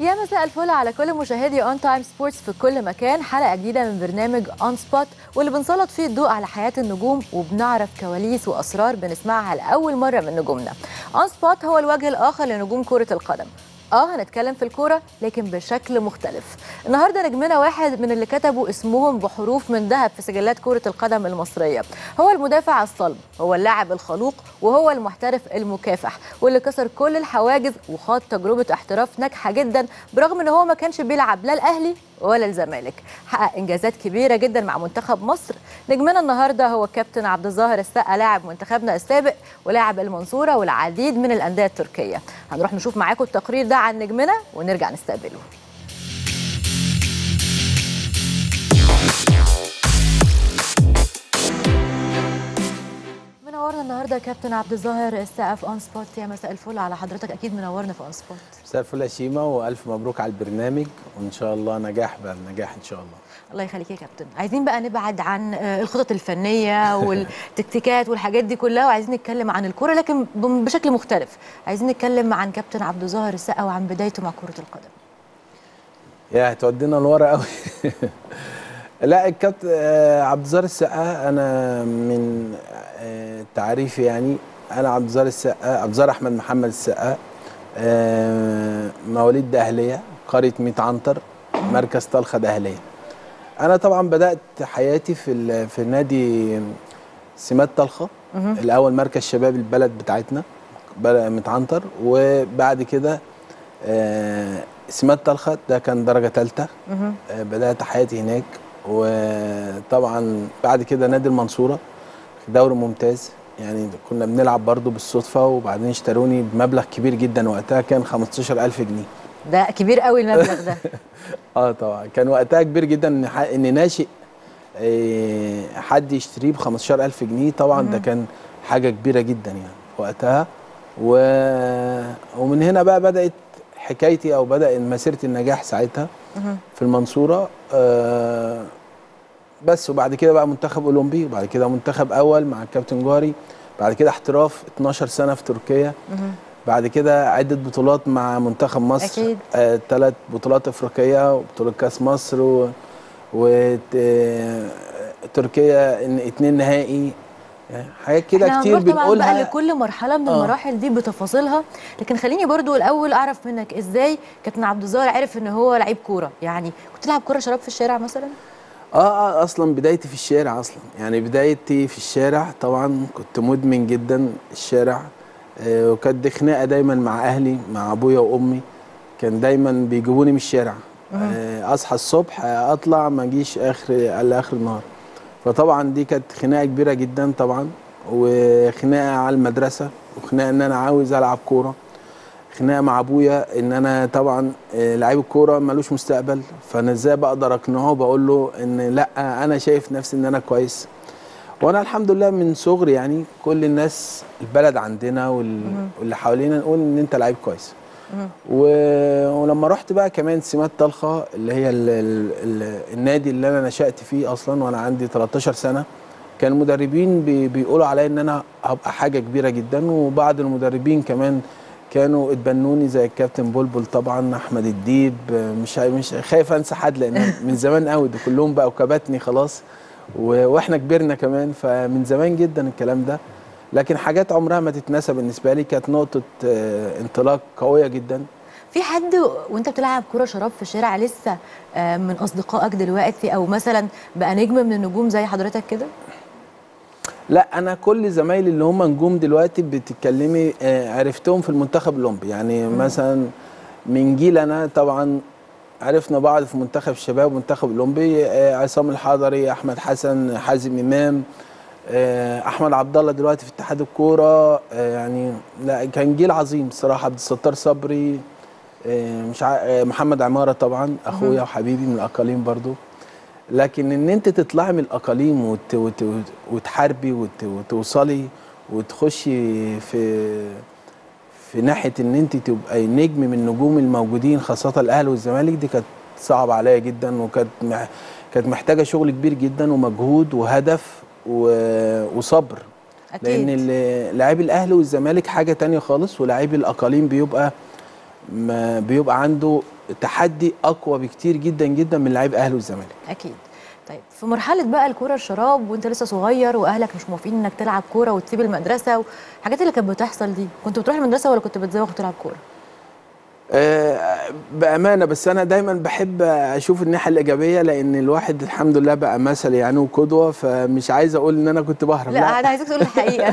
يا مساء الفل على كل مشاهدي اون تايم سبورتس في كل مكان حلقه جديده من برنامج اون سبوت واللي بنسلط فيه الضوء على حياه النجوم وبنعرف كواليس واسرار بنسمعها لاول مره من نجومنا اون سبوت هو الوجه الاخر لنجوم كره القدم اه هنتكلم في الكوره لكن بشكل مختلف النهارده نجمنا واحد من اللي كتبوا اسمهم بحروف من ذهب في سجلات كره القدم المصريه هو المدافع الصلب هو اللاعب الخلوق وهو المحترف المكافح واللي كسر كل الحواجز وخاض تجربه احتراف ناجحه جدا برغم ان هو ما كانش بيلعب لا الاهلي ولا الزمالك حقق انجازات كبيره جدا مع منتخب مصر نجمنا النهارده هو كابتن عبد الظاهر السقا لاعب منتخبنا السابق ولاعب المنصوره والعديد من الانديه التركيه هنروح نشوف معاكم التقرير ده عن نجمنا ونرجع نستقبله منورنا النهارده كابتن عبد الظاهر السقا في اون سبوت يا مساء الفل على حضرتك اكيد منورنا في اون سبوت مساء الفل يا شيما والف مبروك على البرنامج وان شاء الله نجاح بقى النجاح ان شاء الله الله يخليك يا كابتن عايزين بقى نبعد عن آه، الخطط الفنيه والتكتيكات والحاجات دي كلها وعايزين نتكلم عن الكوره لكن ب- بشكل مختلف عايزين نتكلم عن كابتن عبد الظاهر السقا وعن بدايته مع كره القدم يا هتودينا لورا قوي لا الكابتن آه، عبد الظاهر السقا انا من آه، تعريفي يعني انا عبد الظاهر السقا عبد الظاهر احمد محمد السقا آه، مواليد دهليه قريه ميت عنتر مركز طلخه دهليه انا طبعا بدات حياتي في ال- في نادي سمات طلخه الاول مركز شباب البلد بتاعتنا بلد متعنتر وبعد كده آه، سمات طلخه ده كان درجه ثالثه مهم. آه، بدات حياتي هناك وطبعا بعد كده نادي المنصوره دوري ممتاز يعني كنا بنلعب برضو بالصدفه وبعدين اشتروني بمبلغ كبير جدا وقتها كان 15000 جنيه ده كبير قوي المبلغ ده اه طبعا كان وقتها كبير جدا ان ح- ان ناشئ آه، حد يشتريه ب 15000 جنيه طبعا ده كان حاجه كبيره جدا يعني وقتها و... ومن هنا بقى بدات حكايتي او بدا مسيره النجاح ساعتها مهم. في المنصوره آه، بس وبعد كده بقى منتخب اولمبي وبعد كده منتخب اول مع الكابتن جوهري بعد كده احتراف 12 سنه في تركيا مهم. بعد كده عدة بطولات مع منتخب مصر أكيد. آه، ثلاث بطولات افريقيه وبطوله كاس مصر و, و... آه، تركيا إن اتنين نهائي يعني حاجات كده احنا كتير هنروح طبعا بقى بنقولها لكل مرحله من آه. المراحل دي بتفاصيلها لكن خليني برضو الاول اعرف منك ازاي كابتن عبد الظاهر عرف ان هو لعيب كوره يعني كنت تلعب كوره شراب في الشارع مثلا اه اه اصلا بدايتي في الشارع اصلا يعني بدايتي في الشارع طبعا كنت مدمن جدا الشارع آه وكانت دي خناقه دايما مع اهلي مع ابويا وامي كان دايما بيجيبوني من الشارع آه اصحى الصبح آه، اطلع ما اجيش اخر لاخر النهار فطبعا دي كانت خناقه كبيره جدا طبعا وخناقه على المدرسه وخناقه ان انا عاوز العب كوره خناقه مع ابويا ان انا طبعا آه، لعيب الكوره ملوش مستقبل فانا ازاي بقدر اقنعه بقول له ان لا انا شايف نفسي ان انا كويس وانا الحمد لله من صغري يعني كل الناس البلد عندنا وال- واللي حوالينا نقول ان انت لعيب كويس مهم. و... ولما رحت بقى كمان سمات طلخه اللي هي ال... ال... ال... النادي اللي انا نشأت فيه اصلا وانا عندي 13 سنه كان المدربين بي... بيقولوا عليا ان انا هبقى حاجه كبيره جدا وبعض المدربين كمان كانوا اتبنوني زي الكابتن بلبل طبعا احمد الديب مش مش خايف انسى حد لان من زمان قوي ده كلهم بقوا كباتني خلاص و... واحنا كبرنا كمان فمن زمان جدا الكلام ده لكن حاجات عمرها ما تتنسى بالنسبه لي كانت نقطه آه، انطلاق قويه جدا في حد وانت بتلعب كوره شراب في الشارع لسه آه، من اصدقائك دلوقتي او مثلا بقى نجم من النجوم زي حضرتك كده لا انا كل زمايلي اللي هم نجوم دلوقتي بتتكلمي آه، عرفتهم في المنتخب الاولمبي يعني مثلا من جيل انا طبعا عرفنا بعض في منتخب الشباب ومنتخب الاولمبي آه، عصام الحضري احمد حسن حازم امام آه، احمد عبد الله دلوقتي في اتحاد الكوره آه، يعني لا كان جيل عظيم الصراحه عبد الستار صبري آه، مش ع... آه، محمد عماره طبعا اخويا وحبيبي من الاقاليم برضو لكن ان انت تطلعي من الاقاليم وت... وت... وتحاربي وت... وتوصلي وتخشي في في ناحيه ان انت تبقى نجم من النجوم الموجودين خاصه الاهلي والزمالك دي كانت صعبه عليا جدا وكانت مح... كانت محتاجه شغل كبير جدا ومجهود وهدف و... وصبر اكيد لان ال- لاعبي الاهلي والزمالك حاجه تانية خالص ولاعبي الاقاليم بيبقى ما بيبقى عنده تحدي اقوى بكتير جدا جدا من لعيب اهلي والزمالك اكيد طيب في مرحله بقى الكوره الشراب وانت لسه صغير واهلك مش موافقين انك تلعب كوره وتسيب المدرسه والحاجات اللي كانت بتحصل دي كنت بتروح المدرسه ولا كنت بتزوغ تلعب كوره آه، بامانه بس انا دايما بحب اشوف الناحيه الايجابيه لان الواحد الحمد لله بقى مثل يعني وقدوه فمش عايز اقول ان انا كنت بهرب لا انا عايزاك تقول الحقيقه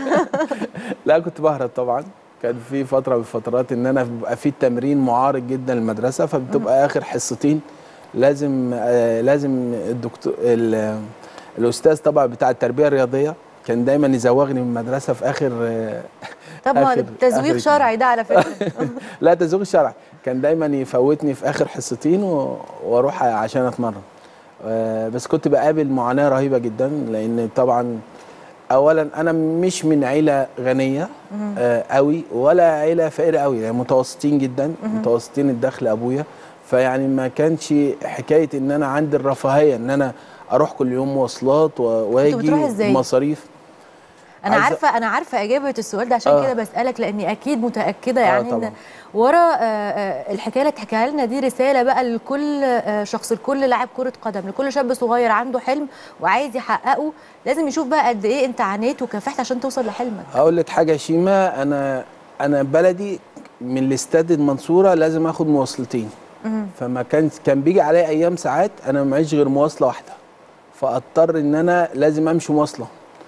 لا كنت بهرب طبعا كان في فتره من الفترات ان انا بيبقى في التمرين معارض جدا للمدرسه فبتبقى اخر حصتين لازم آه لازم الدكتور ال- الاستاذ طبعا بتاع التربيه الرياضيه كان دايما يزوغني من المدرسه في اخر آه طب ما آخر- تزويغ آخر شرعي ده على فكره لا تزويغ الشرع كان دايما يفوتني في اخر حصتين و- واروح عشان اتمرن آه، بس كنت بقابل معاناه رهيبه جدا لان طبعا اولا انا مش من عيله غنيه آه، قوي ولا عيله فقيره قوي يعني متوسطين جدا متوسطين الدخل ابويا فيعني ما كانش حكايه ان انا عندي الرفاهيه ان انا اروح كل يوم مواصلات و- واجي بتروح إزاي؟ مصاريف انا عايزة- عارفه انا عارفه اجابه السؤال ده عشان آه. كده بسالك لاني اكيد متاكده آه يعني طبعاً. ان ورا آه، آه، الحكايه اللي تحكيها لنا دي رساله بقى لكل آه، شخص لكل لاعب كره قدم لكل شاب صغير عنده حلم وعايز يحققه لازم يشوف بقى قد ايه انت عانيت وكافحت عشان توصل لحلمك اقول لك حاجه يا شيماء انا انا بلدي من الاستاد المنصوره لازم اخد مواصلتين فما كان كان بيجي عليا ايام ساعات انا معيش غير مواصله واحده فاضطر ان انا لازم امشي مواصله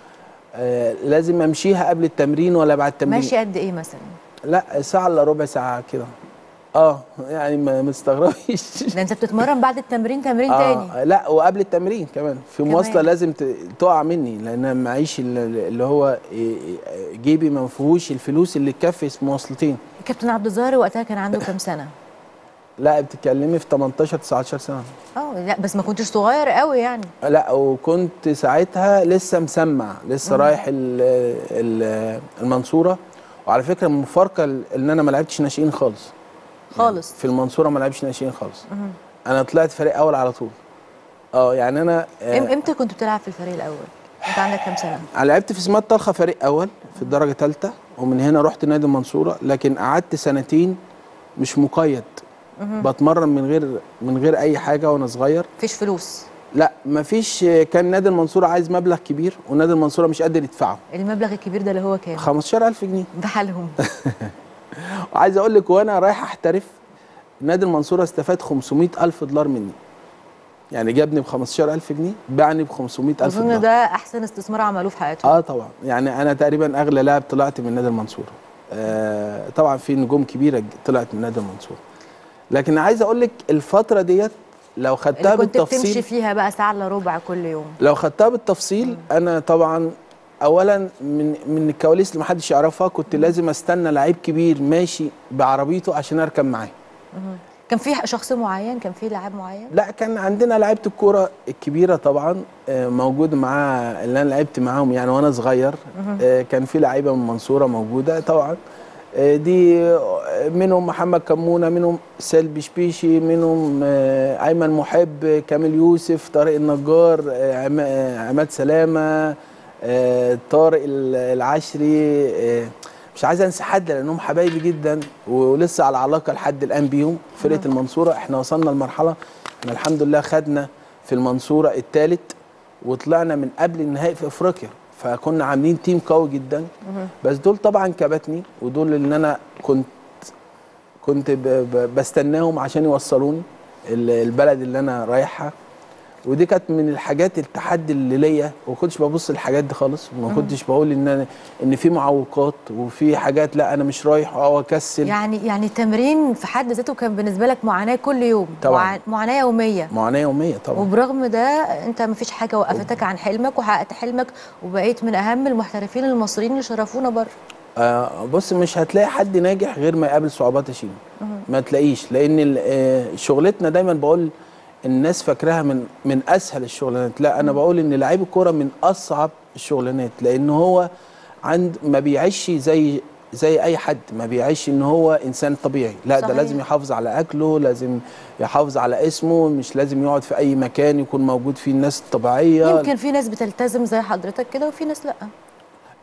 آه لازم امشيها قبل التمرين ولا بعد التمرين ماشي قد ايه مثلا لا ساعه الا ربع ساعه كده اه يعني ما ما تستغربيش ده انت بتتمرن بعد التمرين تمرين تاني آه لا وقبل التمرين كمان في كمان. مواصله لازم ت- تقع مني لان أنا معيش ال- اللي هو إيه- إيه- جيبي ما فيهوش الفلوس اللي تكفي مواصلتين كابتن عبد الظاهر وقتها كان عنده كام سنه لا بتتكلمي في 18 19 سنه اه لا بس ما كنتش صغير قوي يعني لا وكنت ساعتها لسه مسمع لسه رايح ال ال المنصوره وعلى فكره المفارقه ان انا ما لعبتش ناشئين خالص خالص في المنصوره ما لعبش ناشئين خالص انا طلعت فريق اول على طول اه يعني انا آه، إم- امتى كنت بتلعب في الفريق الاول انت عندك كام سنه انا لعبت في سمات طلخه فريق اول في الدرجه ثالثه ومن هنا رحت نادي المنصوره لكن قعدت سنتين مش مقيد بتمرن من غير من غير اي حاجه وانا صغير مفيش فلوس لا مفيش كان نادي المنصوره عايز مبلغ كبير ونادي المنصوره مش قادر يدفعه المبلغ الكبير ده اللي هو كام 15000 جنيه بحالهم وعايز اقول لك وانا رايح احترف نادي المنصوره استفاد 500000 دولار مني يعني جابني ب 15000 جنيه باعني ب 500000 اظن دولار ده احسن استثمار عملوه في حياتهم اه طبعا يعني انا تقريبا اغلى لاعب طلعت من نادي المنصوره آه طبعا في نجوم كبيره ج- طلعت من نادي المنصوره لكن عايز اقول لك الفتره ديت لو خدتها اللي كنت بتمشي بالتفصيل فيها بقى ساعه الا ربع كل يوم لو خدتها بالتفصيل انا طبعا اولا من من الكواليس اللي محدش يعرفها كنت لازم استنى لعيب كبير ماشي بعربيته عشان اركب معاه كان في شخص معين كان في لاعب معين لا كان عندنا لعيبه الكوره الكبيره طبعا آه، موجود معاه اللي انا لعبت معاهم يعني وانا صغير آه، كان في لعيبه من المنصوره موجوده طبعا آه، دي آه، منهم محمد كمونه منهم سلبي شبيشي منهم آه، ايمن محب كامل يوسف طارق النجار آه، عما- آه، عماد سلامه آه، طارق ال- العشري آه، مش عايز انسى حد لانهم حبايبي جدا ولسه على علاقه لحد الان بيهم فرقه المنصوره احنا وصلنا لمرحله احنا الحمد لله خدنا في المنصوره الثالث وطلعنا من قبل النهائي في افريقيا فكنا عاملين تيم قوي جدا بس دول طبعا كبتني ودول اللي انا كنت كنت ب- ب- بستناهم عشان يوصلوني ال- البلد اللي انا رايحها ودي كانت من الحاجات التحدي اللي ليا وما كنتش ببص للحاجات دي خالص وما كنتش بقول ان أنا ان في معوقات وفي حاجات لا انا مش رايح او اكسل يعني يعني التمرين في حد ذاته كان بالنسبه لك معاناه كل يوم طبعاً. مع- معاناه يوميه معاناه يوميه طبعا وبرغم ده انت ما فيش حاجه وقفتك عن حلمك وحققت حلمك وبقيت من اهم المحترفين المصريين اللي شرفونا بره آه بص مش هتلاقي حد ناجح غير ما يقابل صعوبات يا شيماء ما تلاقيش لان ال- آه، شغلتنا دايما بقول الناس فاكراها من من اسهل الشغلانات لا انا بقول ان لعيب الكوره من اصعب الشغلانات لان هو عند ما بيعيش زي زي اي حد ما بيعيش ان هو انسان طبيعي لا صحيح. ده لازم يحافظ على اكله لازم يحافظ على اسمه مش لازم يقعد في اي مكان يكون موجود فيه الناس الطبيعيه يمكن في ناس بتلتزم زي حضرتك كده وفي ناس لا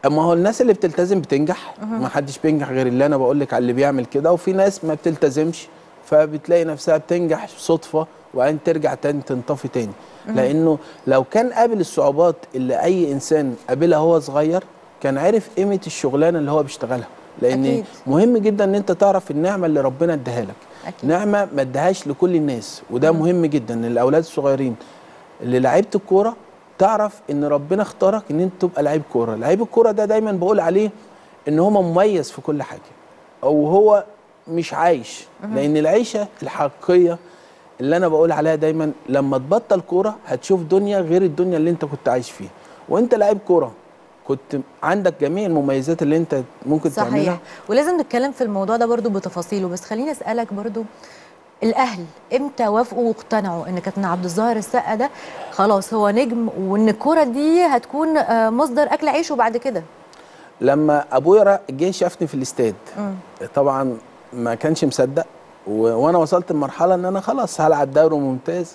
اما هو الناس اللي بتلتزم بتنجح ما حدش بينجح غير اللي انا بقول لك على اللي بيعمل كده وفي ناس ما بتلتزمش فبتلاقي نفسها بتنجح صدفه وبعدين ترجع تاني تنطفي تاني لانه لو كان قابل الصعوبات اللي اي انسان قابلها وهو صغير كان عارف قيمه الشغلانه اللي هو بيشتغلها لان أكيد. مهم جدا ان انت تعرف النعمه اللي ربنا اداها لك أكيد. نعمه ما اداهاش لكل الناس وده مهم جدا ان الاولاد الصغيرين اللي لعيبه الكوره تعرف ان ربنا اختارك ان انت تبقى لعيب كوره لعيب الكوره ده دايما بقول عليه ان هو مميز في كل حاجه او هو مش عايش لان العيشه الحقيقيه اللي انا بقول عليها دايما لما تبطل كوره هتشوف دنيا غير الدنيا اللي انت كنت عايش فيها وانت لعيب كوره كنت عندك جميع المميزات اللي انت ممكن صحيح تعملها ولازم نتكلم في الموضوع ده برضو بتفاصيله بس خليني اسالك برضو الاهل امتى وافقوا واقتنعوا ان كابتن عبد الظاهر السقا ده خلاص هو نجم وان الكوره دي هتكون آه، مصدر اكل عيشه بعد كده لما ابويا را- جه شافني في الاستاد مم. طبعا ما كانش مصدق و... وانا وصلت لمرحله ان انا خلاص هلعب دوري ممتاز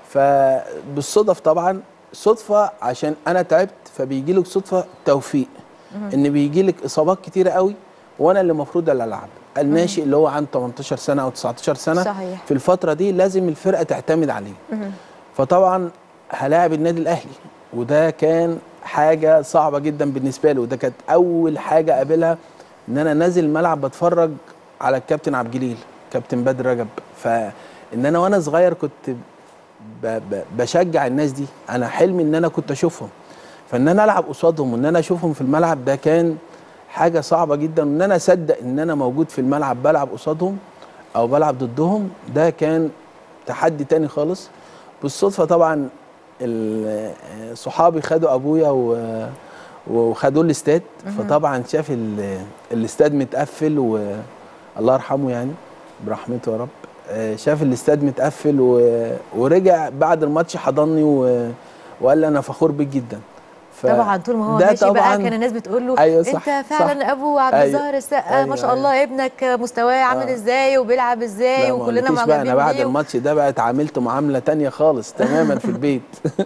فبالصدف طبعا صدفه عشان انا تعبت فبيجي لك صدفه توفيق ان بيجي لك اصابات كتيره قوي وانا اللي المفروض اللي العب الناشئ اللي هو عنده 18 سنه او 19 سنه صحيح. في الفتره دي لازم الفرقه تعتمد عليه مهم. فطبعا هلاعب النادي الاهلي وده كان حاجه صعبه جدا بالنسبه لي وده كانت اول حاجه اقابلها ان انا نازل الملعب بتفرج على الكابتن عبد الجليل كابتن بدر رجب فان انا وانا صغير كنت ب ب بشجع الناس دي انا حلمي ان انا كنت اشوفهم فان انا العب قصادهم وان انا اشوفهم في الملعب ده كان حاجه صعبه جدا وان انا اصدق ان انا موجود في الملعب بلعب قصادهم او بلعب ضدهم ده كان تحدي تاني خالص بالصدفه طبعا ال- صحابي خدوا ابويا و وخدوه الاستاد فطبعا شاف ال- الاستاد متقفل والله يرحمه يعني برحمته يا رب آه، شاف الاستاد متقفل و... ورجع بعد الماتش حضني و... وقال لي انا فخور بيك جدا ف... طبعا طول ما هو ده ماشي بقى طبعاً- كان الناس بتقول له أيوة صح، انت فعلا صح. ابو عبد أيوة. الظاهر السقا أيوة، ما شاء أيوة. الله ابنك مستواه عامل آه. ازاي وبيلعب ازاي لا، ما وكلنا قلتليش بقى انا معجبين بعد بيه الماتش ده بقى اتعاملت معامله تانية خالص تماما في البيت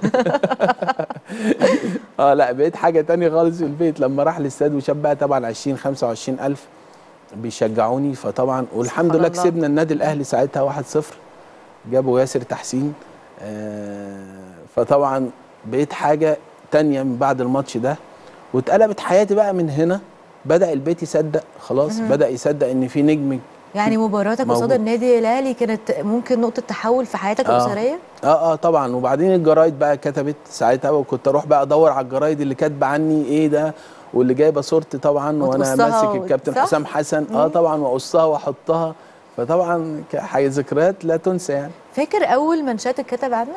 اه لا بقيت حاجه تانية خالص في البيت لما راح الاستاد وشاف بقى طبعا 20 25 الف بيشجعوني فطبعا والحمد سبحان لله الله. كسبنا النادي الاهلي ساعتها 1-0 جابوا ياسر تحسين آه فطبعا بقيت حاجه تانية من بعد الماتش ده واتقلبت حياتي بقى من هنا بدا البيت يصدق خلاص بدا يصدق ان في نجم يعني مباراتك قصاد موجود. النادي الاهلي كانت ممكن نقطه تحول في حياتك آه. الاسريه اه اه طبعا وبعدين الجرايد بقى كتبت ساعتها وكنت اروح بقى ادور على الجرايد اللي كاتبه عني ايه ده واللي جايبه صورتي طبعا وانا وتقصها ماسك و- الكابتن صح؟ حسام حسن اه طبعا واقصها واحطها فطبعا ك- حاجه ذكريات لا تنسى يعني فاكر اول منشات اتكتب عنك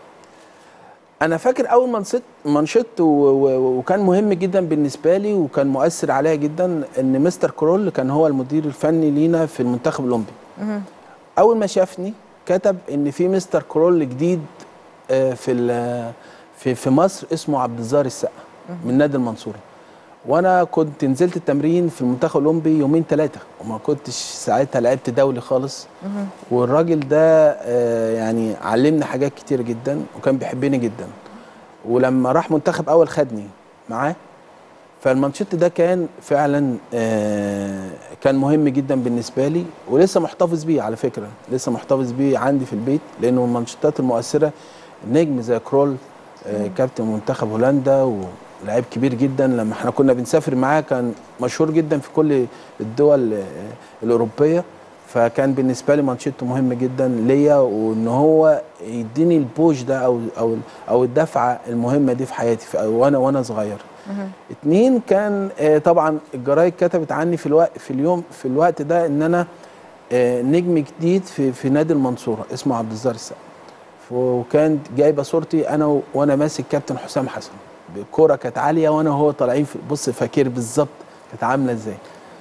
انا فاكر اول ما نشط منشط و- و- وكان مهم جدا بالنسبه لي وكان مؤثر عليا جدا ان مستر كرول كان هو المدير الفني لينا في المنتخب الاولمبي مهم. اول ما شافني كتب ان في مستر كرول جديد آه، في ال- في في مصر اسمه عبد الظاهر السقا من نادي المنصوره وانا كنت نزلت التمرين في المنتخب الاولمبي يومين ثلاثه وما كنتش ساعتها لعبت دولي خالص مهم. والراجل ده آه، يعني علمني حاجات كتير جدا وكان بيحبني جدا ولما راح منتخب اول خدني معاه فالمانشيت ده كان فعلا آه، كان مهم جدا بالنسبه لي ولسه محتفظ بيه على فكره لسه محتفظ بيه عندي في البيت لانه من المانشيتات المؤثره نجم زي كرول آه، كابتن منتخب هولندا ولاعيب كبير جدا لما احنا كنا بنسافر معاه كان مشهور جدا في كل الدول آه، الاوروبيه فكان بالنسبه لي مانشيته مهم جدا ليا وان هو يديني البوش ده او او او الدفعه المهمه دي في حياتي في وانا وانا صغير مهم. اتنين كان آه، طبعا الجرايد كتبت عني في الوقت في اليوم في الوقت ده ان انا آه، نجم جديد في في نادي المنصوره اسمه عبد الظاهر السقا وكان جايبه صورتي انا و- وانا ماسك كابتن حسام حسن الكوره كانت عاليه وانا وهو طالعين في- بص فاكر بالظبط كانت عامله ازاي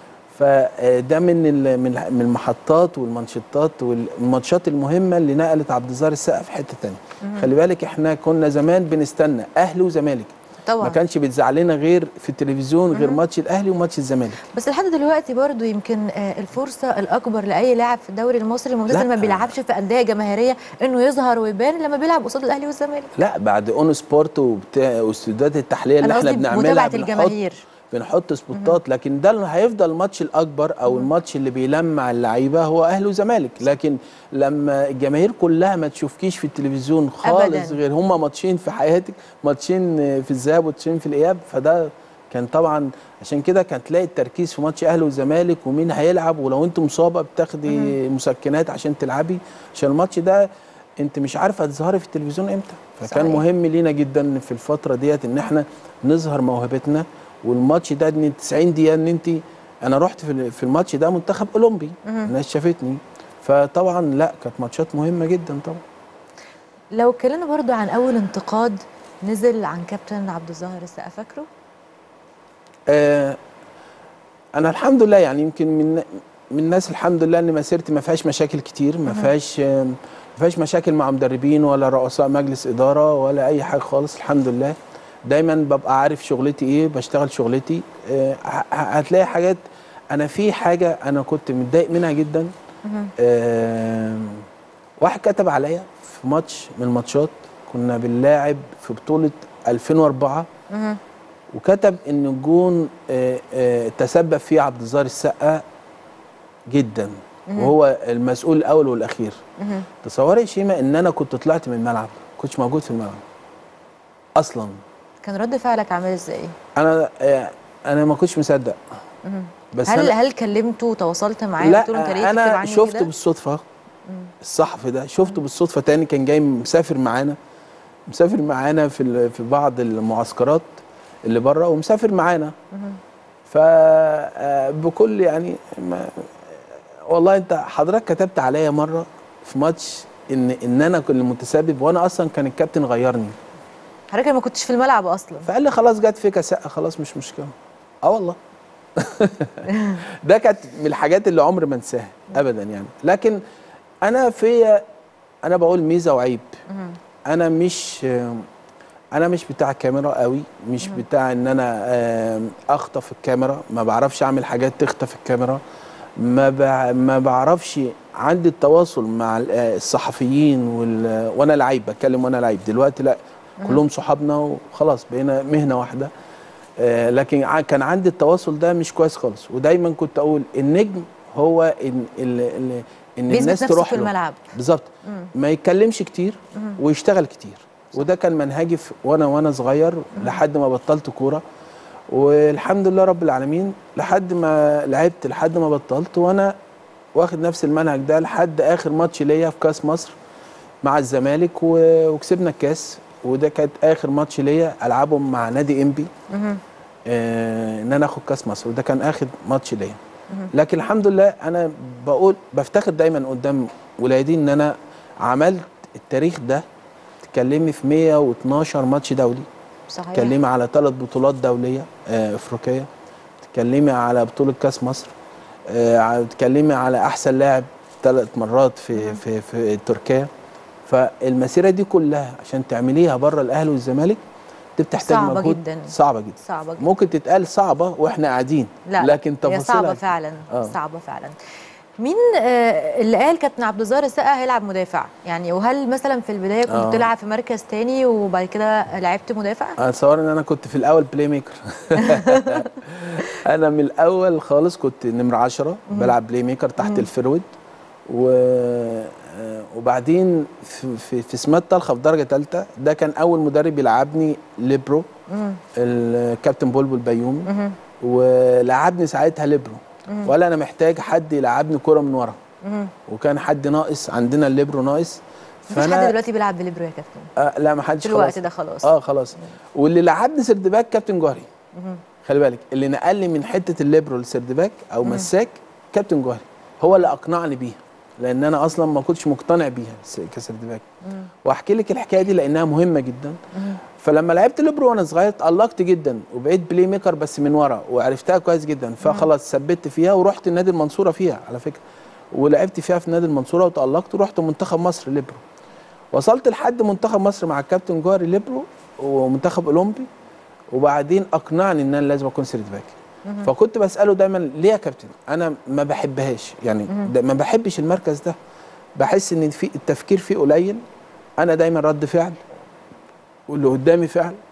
فده من ال- من من المحطات والمانشيتات والماتشات المهمه اللي نقلت عبد الظاهر السقا في حته تانية خلي بالك احنا كنا زمان بنستنى اهلي وزمالك طبعا ما كانش بيتزعلنا غير في التلفزيون غير ماتش الاهلي وماتش الزمالك بس لحد دلوقتي برضو يمكن آه، الفرصه الاكبر لاي لاعب في الدوري المصري الممتاز لا. اللي ما بيلعبش في انديه جماهيريه انه يظهر ويبان لما بيلعب قصاد الاهلي والزمالك لا بعد اون سبورت وبتاع واستوديوهات التحليه اللي انا احنا قصدي بنعملها متابعه بنحط- الجماهير بنحط سبوتات لكن ده اللي هيفضل الماتش الاكبر او الماتش اللي بيلمع اللعيبه هو اهلي وزمالك لكن لما الجماهير كلها ما تشوفكيش في التلفزيون خالص أبداً. غير هما ماتشين في حياتك ماتشين في الذهاب وماتشين في الاياب فده كان طبعا عشان كده كان تلاقي التركيز في ماتش اهلي وزمالك ومين هيلعب ولو انت مصابه بتاخدي مسكنات عشان تلعبي عشان الماتش ده انت مش عارفه هتظهري في التلفزيون امتى فكان صحيح. مهم لينا جدا في الفتره ديت ان احنا نظهر موهبتنا والماتش ده ان 90 دقيقه ان انت انا رحت في ال- في الماتش ده منتخب اولمبي الناس شافتني فطبعا لا كانت ماتشات مهمه جدا طبعا لو اتكلمنا برضو عن اول انتقاد نزل عن كابتن عبد الظاهر السقا فاكره آه انا الحمد لله يعني يمكن من من الناس الحمد لله ان مسيرتي ما فيهاش مشاكل كتير ما فيهاش آه، ما فيهاش مشاكل مع مدربين ولا رؤساء مجلس اداره ولا اي حاجه خالص الحمد لله دايما ببقى عارف شغلتي ايه بشتغل شغلتي آه ه- هتلاقي حاجات انا في حاجه انا كنت متضايق منها جدا آه واحد كتب عليا في ماتش من الماتشات كنا بنلاعب في بطوله 2004 مهم. وكتب ان الجون آه، آه، تسبب فيه عبد الظاهر السقا جدا وهو المسؤول الاول والاخير مهم. تصوري يا شيماء ان انا كنت طلعت من الملعب كنتش موجود في الملعب اصلا كان رد فعلك عامل ازاي انا آه، انا ما كنتش مصدق مهم. بس هل أنا هل كلمته وتواصلت معاه لا قلت له انت ليه تكتب انا عني شفته كده؟ بالصدفه الصحفي ده شفته بالصدفه تاني كان جاي مسافر معانا مسافر معانا في ال- في بعض المعسكرات اللي بره ومسافر معانا فبكل يعني ما والله انت حضرتك كتبت عليا مره في ماتش ان ان انا كنت المتسبب وانا اصلا كان الكابتن غيرني حضرتك ما كنتش في الملعب اصلا فقال لي خلاص جت فيك سقه خلاص مش مشكله اه والله ده كانت من الحاجات اللي عمري ما انساها ابدا يعني لكن انا فيا انا بقول ميزه وعيب انا مش انا مش بتاع كاميرا قوي مش بتاع ان انا آم، اخطف الكاميرا ما بعرفش اعمل حاجات تخطف الكاميرا ما بع- ما بعرفش عندي التواصل مع ال- آه، الصحفيين وال... وانا لعيب بتكلم وانا لعيب دلوقتي لا كلهم صحابنا وخلاص بقينا مهنه واحده آه، لكن ع- كان عندي التواصل ده مش كويس خالص ودايما كنت اقول النجم هو ان ال... ال... ان بيثبت الناس نفسه تروح في له. الملعب. بالظبط ما يتكلمش كتير ويشتغل كتير وده كان منهجي في- وانا وانا صغير لحد ما بطلت كوره والحمد لله رب العالمين لحد ما لعبت لحد ما بطلت وانا واخد نفس المنهج ده لحد اخر ماتش ليا في كاس مصر مع الزمالك و- وكسبنا الكاس وده كانت اخر ماتش ليا العبه مع نادي انبي مهم. آه ان انا اخد كاس مصر وده كان اخر ماتش ليا لكن الحمد لله انا بقول بفتخر دايما قدام ولادي ان انا عملت التاريخ ده تكلمي في 112 ماتش دولي صحيح تكلمي على ثلاث بطولات دوليه آه افريقيه تكلمي على بطوله كاس مصر آه تكلمي على احسن لاعب ثلاث مرات في في في تركيا فالمسيره دي كلها عشان تعمليها بره الاهلي والزمالك دي بتحتاج صعبة مجهود جداً. صعبه جدا صعبة جدا ممكن تتقال صعبه واحنا قاعدين لا لكن هي تفاصيلها صعبة فعلا آه. صعبة فعلا مين آه، اللي قال كابتن عبد الظاهر السقا هيلعب مدافع يعني وهل مثلا في البدايه كنت آه. بتلعب في مركز تاني وبعد كده لعبت مدافع انا اتصور ان انا كنت في الاول بلاي ميكر انا من الاول خالص كنت نمره 10 بلعب بلاي ميكر تحت الفرود و آه، وبعدين في في, في سمات طلخه في درجه ثالثه ده كان اول مدرب يلعبني ليبرو مم. الكابتن بلبل بيومي مهم. ولعبني ساعتها ليبرو ولا انا محتاج حد يلعبني كرة من ورا مهم. وكان حد ناقص عندنا الليبرو ناقص مفيش حد دلوقتي بيلعب بالليبرو يا كابتن آه لا ما حدش في الوقت خلاص. ده خلاص اه خلاص واللي لعبني سرد باك كابتن جوهري مهم. خلي بالك اللي نقلني من حته الليبرو لسرد باك او مساك كابتن جوهري هو اللي اقنعني بيها لان انا اصلا ما كنتش مقتنع بيها س- كسرد باك واحكي لك الحكايه دي لانها مهمه جدا فلما لعبت ليبرو وانا صغير اتالقت جدا وبقيت بلاي ميكر بس من ورا وعرفتها كويس جدا فخلاص ثبت فيها ورحت النادي المنصوره فيها على فكره ولعبت فيها في نادي المنصوره وتالقت ورحت منتخب مصر ليبرو وصلت لحد منتخب مصر مع الكابتن جوهري ليبرو ومنتخب اولمبي وبعدين اقنعني ان انا لازم اكون سيرت باك فكنت بساله دايما ليه يا كابتن انا ما بحبهاش يعني ده ما بحبش المركز ده بحس ان في التفكير فيه قليل انا دايما رد فعل واللي قدامي فعل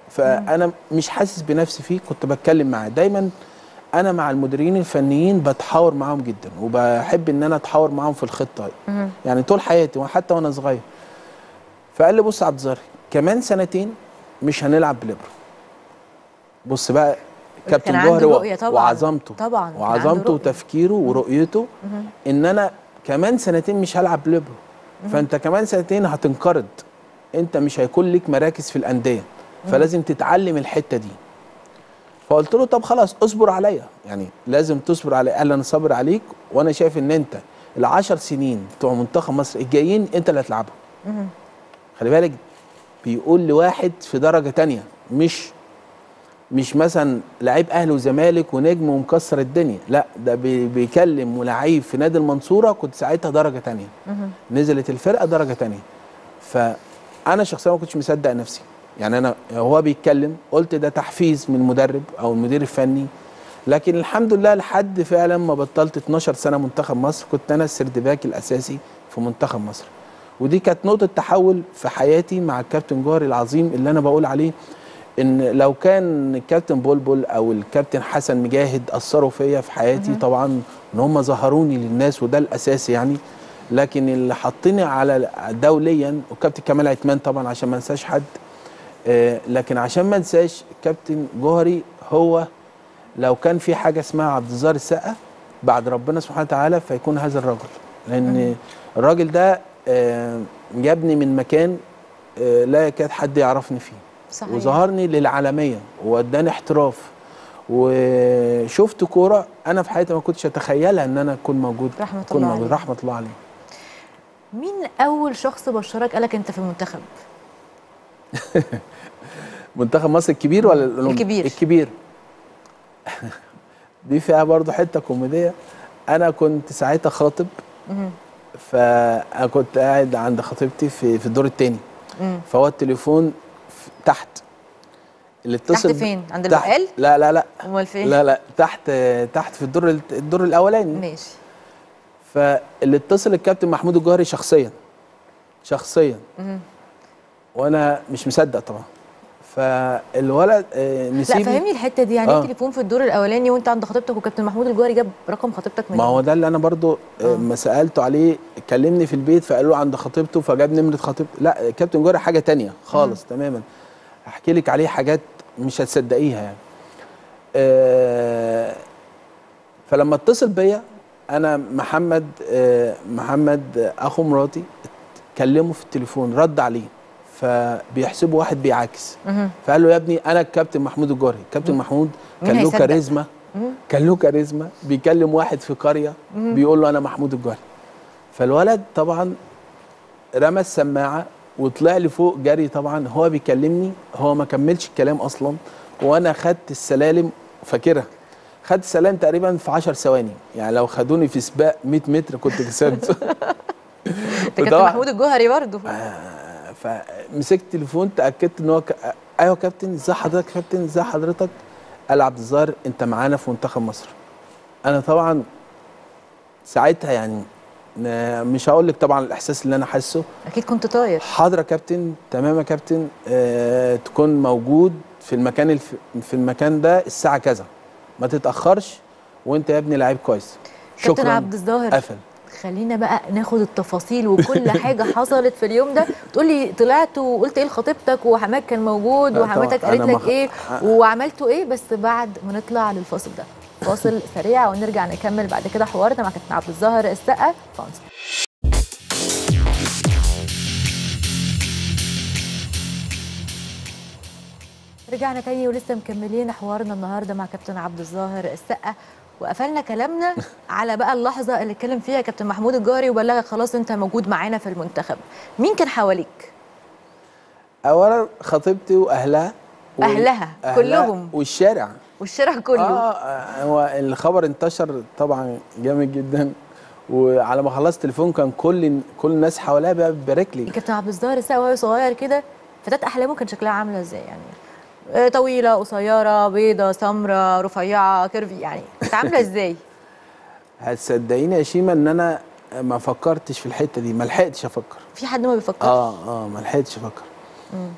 فانا مش حاسس بنفسي فيه كنت بتكلم معاه دايما انا مع المديرين الفنيين بتحاور معاهم جدا وبحب ان انا اتحاور معاهم في الخطه يعني طول حياتي وحتى وانا صغير فقال لي بص يا عبد الظاهر كمان سنتين مش هنلعب بليبرو بص بقى كابتن عنده جوهري و- رؤية طبعاً. وعظمته طبعاً، كان عنده وعظمته رؤية. وتفكيره ورؤيته ان انا كمان سنتين مش هلعب بليبرو فانت كمان سنتين هتنقرض انت مش هيكون ليك مراكز في الانديه فلازم تتعلم الحته دي فقلت له طب خلاص اصبر عليا يعني لازم تصبر عليا قال لي انا صابر عليك وانا شايف ان انت العشر سنين بتوع منتخب مصر الجايين انت اللي هتلعبهم خلي بالك بيقول لواحد في درجه تانية مش مش مثلا لعيب اهلي وزمالك ونجم ومكسر الدنيا لا ده بي- بيكلم لعيب في نادي المنصوره كنت ساعتها درجه تانية نزلت الفرقه درجه تانية فانا شخصيا ما كنتش مصدق نفسي يعني انا هو بيتكلم قلت ده تحفيز من المدرب او المدير الفني لكن الحمد لله لحد فعلا ما بطلت 12 سنه منتخب مصر كنت انا السردباك الاساسي في منتخب مصر ودي كانت نقطه تحول في حياتي مع الكابتن جوهري العظيم اللي انا بقول عليه ان لو كان الكابتن بلبل او الكابتن حسن مجاهد اثروا فيا في حياتي طبعا ان هم ظهروني للناس وده الاساس يعني لكن اللي حطني على دوليا والكابتن كمال عثمان طبعا عشان ما انساش حد آه، لكن عشان ما انساش الكابتن جوهري هو لو كان في حاجه اسمها عبد الظاهر السقا بعد ربنا سبحانه وتعالى فيكون هذا الرجل لان الراجل ده آه، جابني من مكان آه، لا يكاد حد يعرفني فيه صحيح وظهرني للعالميه واداني احتراف وشفت كوره انا في حياتي ما كنتش اتخيلها ان انا اكون موجود رحمة أكون الله موجود عليه. رحمه الله عليه مين اول شخص بشرك قالك انت في المنتخب منتخب مصر الكبير ولا الأولمبي؟ الكبير. الكبير دي فيها برضو حته كوميديه انا كنت ساعتها خاطب فانا كنت قاعد عند خطيبتي في في الدور الثاني مم. فهو التليفون في- تحت اللي اتصل فين؟ عند تحت- البقال؟ لا لا لا امال فين لا لا تحت تحت في الدور الدور الاولاني ماشي فاللي اتصل الكابتن محمود الجوهري شخصيا شخصيا وانا مش مصدق طبعا فالولد آه، لا نسيبي فهمني الحته دي يعني آه. ايه تليفون في الدور الاولاني وانت عند خطيبتك وكابتن محمود الجوهري جاب رقم خطيبتك من ما هو ده اللي انا برضو آه، ما سالته عليه كلمني في البيت فقال له عند خطيبته فجاب نمره خطيبته لا كابتن جوهري حاجه تانية خالص تماما احكي لك عليه حاجات مش هتصدقيها يعني آه، فلما اتصل بيا انا محمد آه، محمد آه، اخو مراتي كلمه في التليفون رد عليه فبيحسبه واحد بيعاكس مهم. فقال له يا ابني انا الكابتن محمود الجوهري كابتن محمود مين كان له هيصدق؟ كاريزما مم. كان له كاريزما بيكلم واحد في قريه بيقول له انا محمود الجوهري فالولد طبعا رمى السماعه وطلع لي فوق جري طبعا هو بيكلمني هو ما كملش الكلام اصلا وانا خدت السلالم فاكرها خدت السلالم تقريبا في 10 ثواني يعني لو خدوني في سباق 100 متر كنت كسبت ده كابتن وطبعاً- محمود الجوهري برضه آه، فمسكت التليفون تاكدت ان هو ك... ايوه يا كابتن ازي حضرتك يا كابتن ازي حضرتك قال عبد الظاهر انت معانا في منتخب مصر انا طبعا ساعتها يعني ن- مش هقول لك طبعا الاحساس اللي انا حاسه اكيد كنت طاير حاضر يا كابتن تمام يا كابتن آه تكون موجود في المكان الف... في المكان ده الساعه كذا ما تتاخرش وانت يا ابني لعيب كويس كابتن عبد الظاهر قفل خلينا بقى ناخد التفاصيل وكل حاجه حصلت في اليوم ده تقول لي طلعت وقلت ايه لخطيبتك وحماك كان موجود آه، وحماتك طبعاً. قالت أنا لك مخ- ايه آه. وعملتوا ايه بس بعد ما نطلع للفاصل ده فاصل سريع ونرجع نكمل بعد كده حوارنا مع كابتن عبد الظاهر السقا فانصر رجعنا تاني ولسه مكملين حوارنا النهارده مع كابتن عبد الظاهر السقا وقفلنا كلامنا على بقى اللحظه اللي اتكلم فيها كابتن محمود الجوهري وبلغك خلاص انت موجود معانا في المنتخب مين كان حواليك اولا خطيبتي واهلها و- أهلها، كلهم. والشارع والشارع كله اه هو الخبر انتشر طبعا جامد جدا وعلى ما خلصت التليفون كان كل كل الناس حواليا بقى بتبارك لي كابتن عبد الظاهر السقا وهو صغير كده فتاة احلامه كان شكلها عامله ازاي يعني آه، طويله قصيره بيضه سمراء رفيعه كيرفي يعني كانت عامله ازاي هتصدقيني يا شيماء ان انا ما فكرتش في الحته دي ما لحقتش افكر في حد ما بيفكرش اه اه ما لحقتش افكر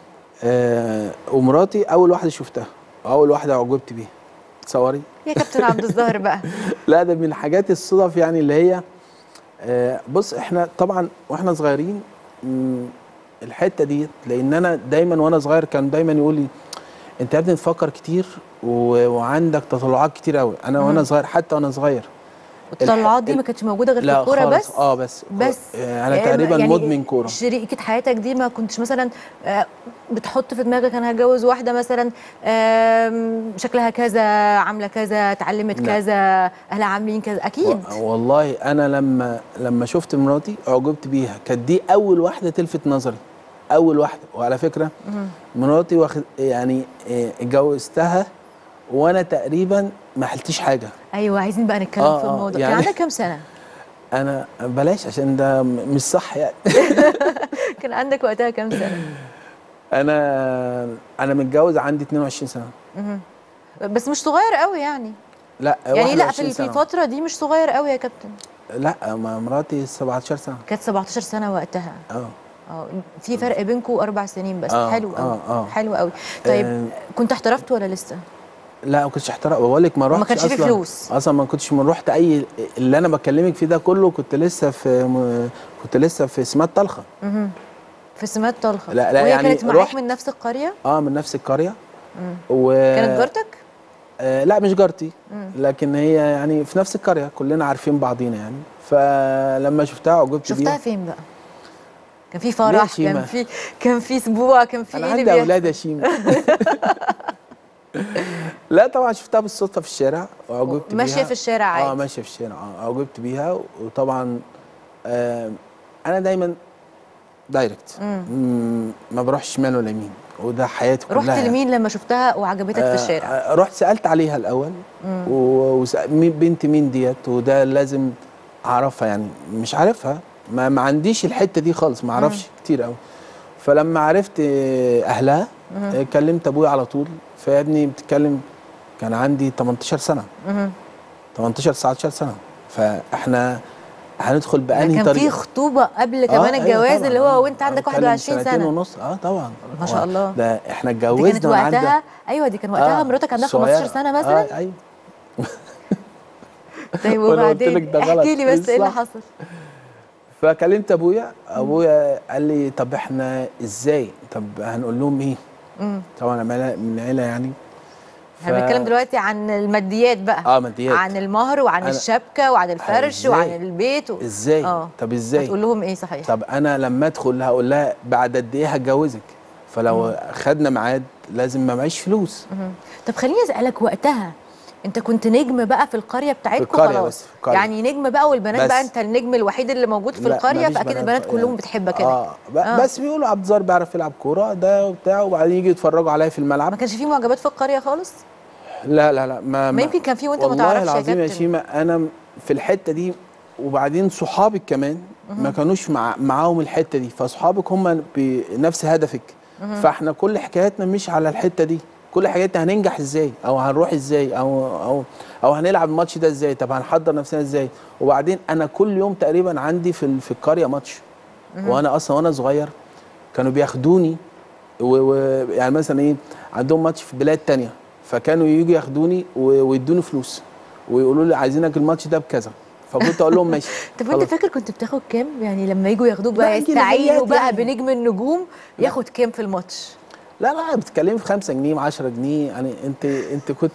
آه ومراتي اول واحده شفتها اول واحده اعجبت بيها تصوري يا كابتن عبد الظاهر بقى لا ده من حاجات الصدف يعني اللي هي آه، بص احنا طبعا واحنا صغيرين مم، الحته ديت لان انا دايما وانا صغير كان دايما يقول لي انت يا ابني تفكر كتير و- وعندك تطلعات كتير قوي انا وانا صغير حتى وانا صغير والتطلعات دي ما كانتش موجوده غير في لا الكوره خالص بس اه بس بس آه، انا يعني تقريبا يعني مدمن كوره شريكة حياتك دي ما كنتش مثلا آه، بتحط في دماغك انا هتجوز واحده مثلا آم، شكلها كذا عامله كذا اتعلمت لا. كذا اهلها عاملين كذا اكيد و- والله انا لما لما شفت مراتي اعجبت بيها كانت دي اول واحده تلفت نظري اول واحده وعلى فكره مراتي واخد يعني آه، اتجوزتها وانا تقريبا ما حلتش حاجه ايوه عايزين بقى نتكلم آه، في آه، الموضوع يعني- كان عندك كام سنه انا بلاش عشان ده م- مش صح يعني كان عندك وقتها كام سنه انا انا متجوز عندي 22 سنه مهم. بس مش صغير قوي يعني لا يعني لا 21 في في سنة. الفتره دي مش صغير قوي يا كابتن لا ما مراتي 17 سنه كانت 17 سنه وقتها اه اه في فرق بينكم اربع سنين بس آه، حلو قوي آه، آه. حلو قوي طيب آه. كنت احترفت ولا لسه لا ما كنتش احترق بقول لك ما رحتش كانش فيه أصلاً. فلوس. اصلا ما كنتش من رحت اي اللي انا بكلمك فيه ده كله كنت لسه في م... كنت لسه في سمات طلخه مهم. في سمات طلخه لا- لا، وهي يعني كانت معاك رحت- من نفس القريه اه من نفس القريه مم. و كانت جارتك آه لا مش جارتي مم. لكن هي يعني في نفس القريه كلنا عارفين بعضينا يعني فلما شفتها عجبت شفتها بيها فين بقى كان في فرح شيماء. كان في كان في اسبوع كان في انا ايه اللي عندي بيحصل؟ اولاد يا شيماء لا طبعا شفتها بالصدفه في الشارع وعجبت بيها ماشيه في الشارع عادي اه ماشيه في الشارع اه عجبت بيها وطبعا آه انا دايما دايركت مم. مم، ما بروحش شمال ولا يمين وده حياتي كلها رحت يعني. لمين لما شفتها وعجبتك في الشارع آه رحت سالت عليها الاول مم. و- وسأ- مين- بنت مين ديت وده لازم اعرفها يعني مش عارفها ما, ما عنديش الحته دي خالص ما اعرفش كتير قوي فلما عرفت آه، اهلها آه، كلمت ابويا على طول فيا ابني بتتكلم كان عندي 18 سنه مهم. 18 19 سنه فاحنا هندخل ده بانهي كان طريقه في خطوبه قبل كمان أيوة الجواز طبعاً. اللي هو وانت آه، عندك بتكلم 21 سنتين سنه ونص اه طبعا ما شاء هو الله. ده احنا دي كانت اتجوزنا وعندنا وقتها ايوه دي كان وقتها مراتك عندها 15 سنه مثلا آه ايوه طيب وأنا قلت لك وبعدين ده غلط. احكي لي بس ايه اللي صح. حصل فكلمت ابويا ابويا قال لي طب احنا ازاي طب هنقول لهم ايه مم. طبعا انا من عيله يعني احنا بنتكلم دلوقتي عن الماديات بقى اه ماديات عن المهر وعن أنا- الشبكه وعن الفرش إزاي؟ وعن البيت و... ازاي اه طب ازاي هتقول لهم ايه صحيح طب انا لما ادخل هقول لها بعد قد ايه هتجوزك فلو خدنا ميعاد لازم ما معيش فلوس مهم. طب خليني اسالك وقتها انت كنت نجم بقى في القريه بتاعتكم القرية خلاص بس، في القرية. يعني نجم بقى والبنات بس. بقى انت النجم الوحيد اللي موجود في لا، القريه مفيش فاكيد بنات البنات كلهم يعني. بتحبك كده اه, ب- آه. بس بيقولوا عبد الظاهر بيعرف يلعب كوره ده وبتاع وبعدين يجي يتفرجوا عليا في ما الملعب كانش في معجبات في القريه خالص لا لا لا ما, ما يمكن كان في وانت ما والله تعرفش يا العظيم يا كابتن. شيماء انا في الحته دي وبعدين صحابك كمان ما كانوش مع معاهم الحته دي فصحابك هم بنفس هدفك فاحنا كل حكاياتنا مش على الحته دي كل حكايتنا هننجح ازاي او هنروح ازاي او او او هنلعب الماتش ده ازاي طب هنحضر نفسنا ازاي وبعدين انا كل يوم تقريبا عندي في ال- في القريه ماتش وانا اصلا وانا صغير كانوا بياخدوني و و يعني مثلا ايه عندهم ماتش في بلاد تانية فكانوا يجوا ياخدوني و- ويدوني فلوس ويقولوا لي عايزينك الماتش ده بكذا فكنت اقول لهم ماشي طب وانت خلاص. فاكر كنت بتاخد كام يعني لما يجوا ياخدوك لا، بقى يجي يستعينوا نهائيات بقى يعني. بنجم النجوم ياخد كام في الماتش لا لا بتتكلمي في 5 جنيه 10 جنيه يعني انت انت كنت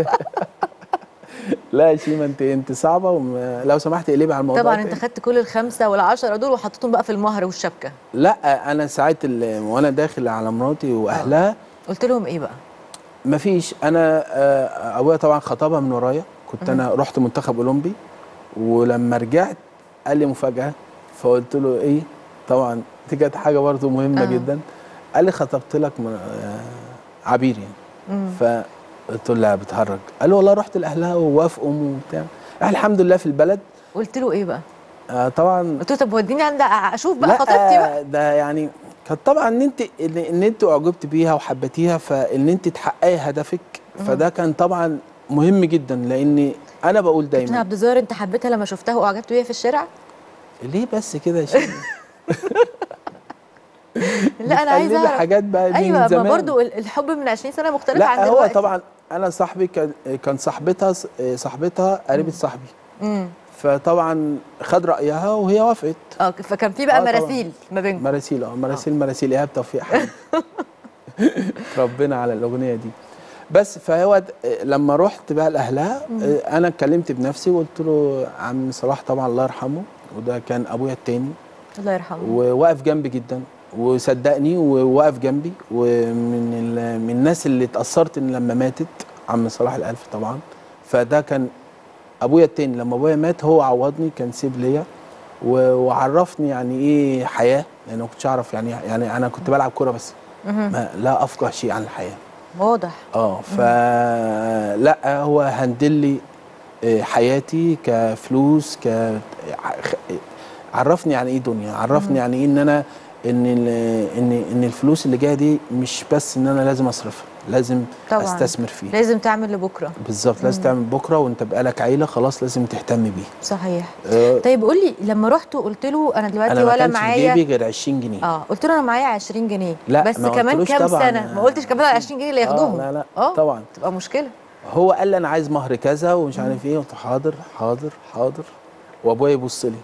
لا يا شيماء انت انت صعبه وم... لو سمحت اقلبي على الموضوع طبعا تاني. انت خدت كل الخمسه والعشره دول وحطيتهم بقى في المهر والشبكه لا انا ساعات ال- وانا داخل على مراتي واهلها قلت لهم ايه بقى مفيش انا آه، ابويا طبعا خطبها من ورايا كنت انا رحت منتخب اولمبي ولما رجعت قال لي مفاجاه فقلت له ايه طبعا دي كانت حاجه برضه مهمه آه. آه. جدا قال لي خطبت لك م- آه، عبير يعني مم. فقلت له لا بتهرج قال لي والله رحت لاهلها ووافقوا وبتاع احنا الحمد لله في البلد قلت له ايه بقى آه طبعا قلت له طب وديني عند اشوف بقى لا خطيبتي بقى آه، ده يعني كانت طبعا ان انت ان إن انت اعجبت بيها وحبيتيها فان انت تحققي هدفك فده كان طبعا مهم جدا لان انا بقول كابتن دايما عبد الظاهر انت حبيتها لما شفتها واعجبت بيها في الشارع ليه بس كده يا شيخ لا انا عايزه بتقلدي اعرف حاجات بقى دي ايوه من ما زمان برضو ال- الحب من 20 سنه مختلف عن لا هو دلوقتي طبعا انا صاحبي كان كان صاحبتها صاحبتها قريبه صاحبي امم فطبعا خد رايها وهي وافقت اه فكان في بقى آه، طبعاً. مراسيل ما بينكم مراسيل اه مراسيل مراسيل ايهاب توفيق حمد ربنا على الاغنيه دي بس فهو د- لما رحت بقى لاهلها آه، انا اتكلمت بنفسي وقلت له عم صلاح طبعا الله يرحمه وده كان ابويا التاني الله يرحمه وواقف جنبي جدا وصدقني وواقف جنبي ومن ال- من الناس اللي اتاثرت ان لما ماتت عم صلاح الالف طبعا فده كان ابويا التاني لما ابويا مات هو عوضني كان سيب ليا و- وعرفني يعني ايه حياه لان ما كنتش اعرف يعني يعني انا كنت بلعب كوره بس مهم. ما لا افقه شيء عن الحياه واضح اه فلا هو هندل لي آه، حياتي كفلوس ك ح- عرفني يعني ايه دنيا عرفني يعني ايه ان انا ان ال- ان ان الفلوس اللي جايه دي مش بس ان انا لازم اصرفها لازم طبعاً. استثمر فيها لازم تعمل لبكره بالظبط لازم تعمل بكره وانت بقالك عيله خلاص لازم تهتم بيه صحيح آه، طيب قول لي لما رحت قلت له انا دلوقتي انا ما ولا كانش في معايا جيبي غير 20 جنيه اه قلت له انا معايا 20 جنيه لا، بس ما كمان قلتلوش كام طبعاً. سنه ما قلتش كمان على 20 جنيه اللي ياخدوهم لا لا اه طبعا تبقى مشكله هو قال لي انا عايز مهر كذا ومش عارف ايه قلت حاضر حاضر حاضر وابويا يبص لي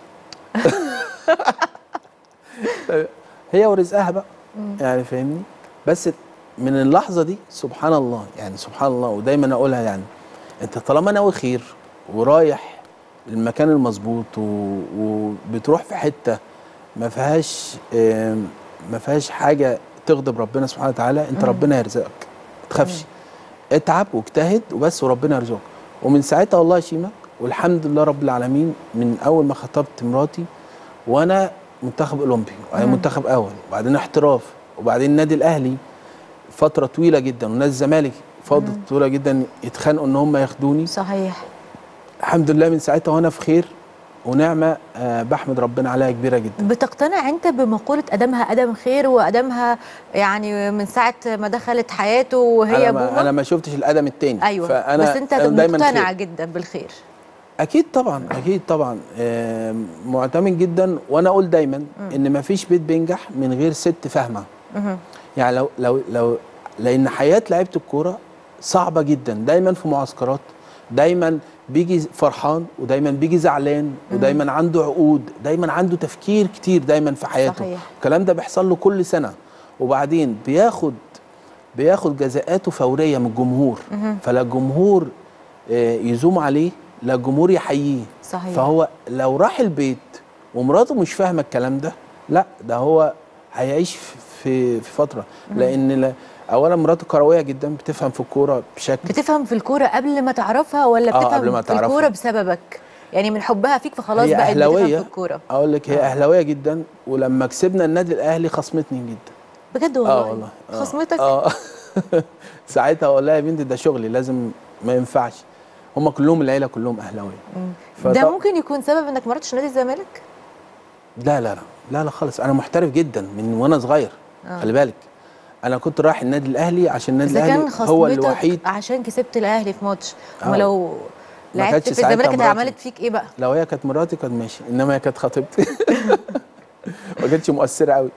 هي ورزقها بقى يعني فاهمني بس من اللحظه دي سبحان الله يعني سبحان الله ودايما اقولها يعني انت طالما ناوي خير ورايح المكان المظبوط و- وبتروح في حته ما فيهاش آم، ما فيهاش حاجه تغضب ربنا سبحانه وتعالى انت ربنا يرزقك ما تخافش اتعب واجتهد وبس وربنا يرزقك ومن ساعتها والله يا شيماء والحمد لله رب العالمين من اول ما خطبت مراتي وانا منتخب اولمبي وبعدين منتخب اول وبعدين احتراف وبعدين النادي الاهلي فتره طويله جدا ونادي الزمالك فتره طويله جدا يتخانقوا ان هم ياخدوني صحيح الحمد لله من ساعتها وانا في خير ونعمه آه بحمد ربنا عليها كبيره جدا بتقتنع انت بمقوله ادمها ادم خير وادمها يعني من ساعه ما دخلت حياته وهي انا ما, بومه أنا ما شفتش الادم التاني ايوه فانا بس انت دايما مقتنع خير. جدا بالخير اكيد طبعا اكيد طبعا آه، معتمد جدا وانا اقول دايما ان ما فيش بيت بينجح من غير ست فاهمه مهم. يعني لو لو لو لان حياه لعيبه الكوره صعبه جدا دايما في معسكرات دايما بيجي فرحان ودايما بيجي زعلان ودايما عنده عقود دايما عنده تفكير كتير دايما في حياته صحيح. الكلام ده بيحصل له كل سنه وبعدين بياخد بياخد جزاءاته فوريه من الجمهور فلا الجمهور آه، يزوم عليه لا الجمهور يحييه صحيح. فهو لو راح البيت ومراته مش فاهمه الكلام ده لا ده هو هيعيش في في فتره لان لا- اولا مراته كرويه جدا بتفهم في الكوره بشكل بتفهم في الكوره قبل ما تعرفها ولا آه، بتفهم قبل ما في تعرفها. الكوره بسببك يعني من حبها فيك فخلاص هي بقت بتفهم اهلاويه في الكوره اقول لك هي اهلاويه جدا ولما كسبنا النادي الاهلي خصمتني جدا بجد والله اه والله آه. خصمتك اه ساعتها اقول لها يا بنتي ده شغلي لازم ما ينفعش هم كلهم العيله كلهم اهلاويه ده فطب- ممكن يكون سبب انك ما رحتش نادي الزمالك لا لا لا لا لا خالص انا محترف جدا من وانا صغير خلي بالك انا كنت رايح النادي الاهلي عشان النادي اذا الاهلي كان هو خصمتك الوحيد عشان كسبت الاهلي في ماتش آه. اما لو ما لعبت كانتش في ساعتها الزمالك كانت مراتي. عملت فيك ايه بقى لو هي كانت مراتي كانت ماشي انما هي كانت خطيبتي ما كانتش مؤثره قوي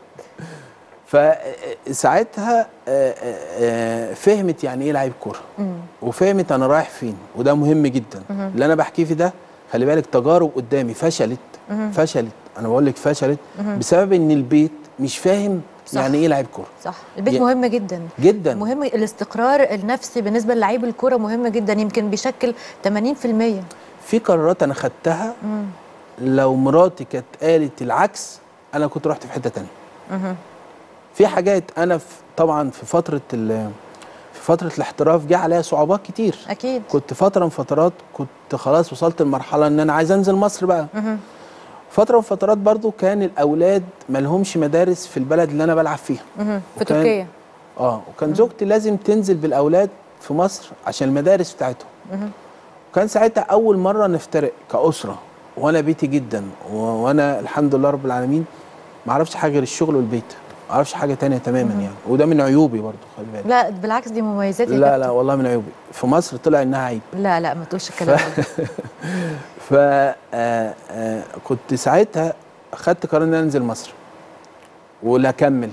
فساعتها فهمت يعني ايه لعيب كوره وفهمت انا رايح فين وده مهم جدا اللي انا بحكيه في ده خلي بالك تجارب قدامي فشلت فشلت انا بقول لك فشلت بسبب ان البيت مش فاهم صح. يعني ايه لعيب كوره صح البيت يا- مهم جدا جدا مهم الاستقرار النفسي بالنسبه للعيب الكوره مهم جدا يمكن بيشكل 80% في قرارات انا خدتها لو مراتي كانت قالت العكس انا كنت رحت في حته تانية في حاجات انا في طبعا في فتره ال- في فتره الاحتراف جه عليا صعوبات كتير اكيد كنت فتره من فترات كنت خلاص وصلت لمرحله ان انا عايز انزل مصر بقى فتره من فترات برضو كان الاولاد مالهمش مدارس في البلد اللي انا بلعب فيها مهم. في وكان- تركيا اه وكان زوجتي لازم تنزل بالاولاد في مصر عشان المدارس بتاعتهم وكان ساعتها اول مره نفترق كاسره وانا بيتي جدا و- وانا الحمد لله رب العالمين ما اعرفش حاجه غير الشغل والبيت ما اعرفش حاجه تانية تماما يعني وده من عيوبي برضو خلي بالك لا بالعكس دي مميزات يا لا كابتن. لا والله من عيوبي في مصر طلع انها عيب لا لا ما تقولش الكلام ده ف آه، آه، كنت ساعتها خدت قرار ان انا انزل مصر ولا اكمل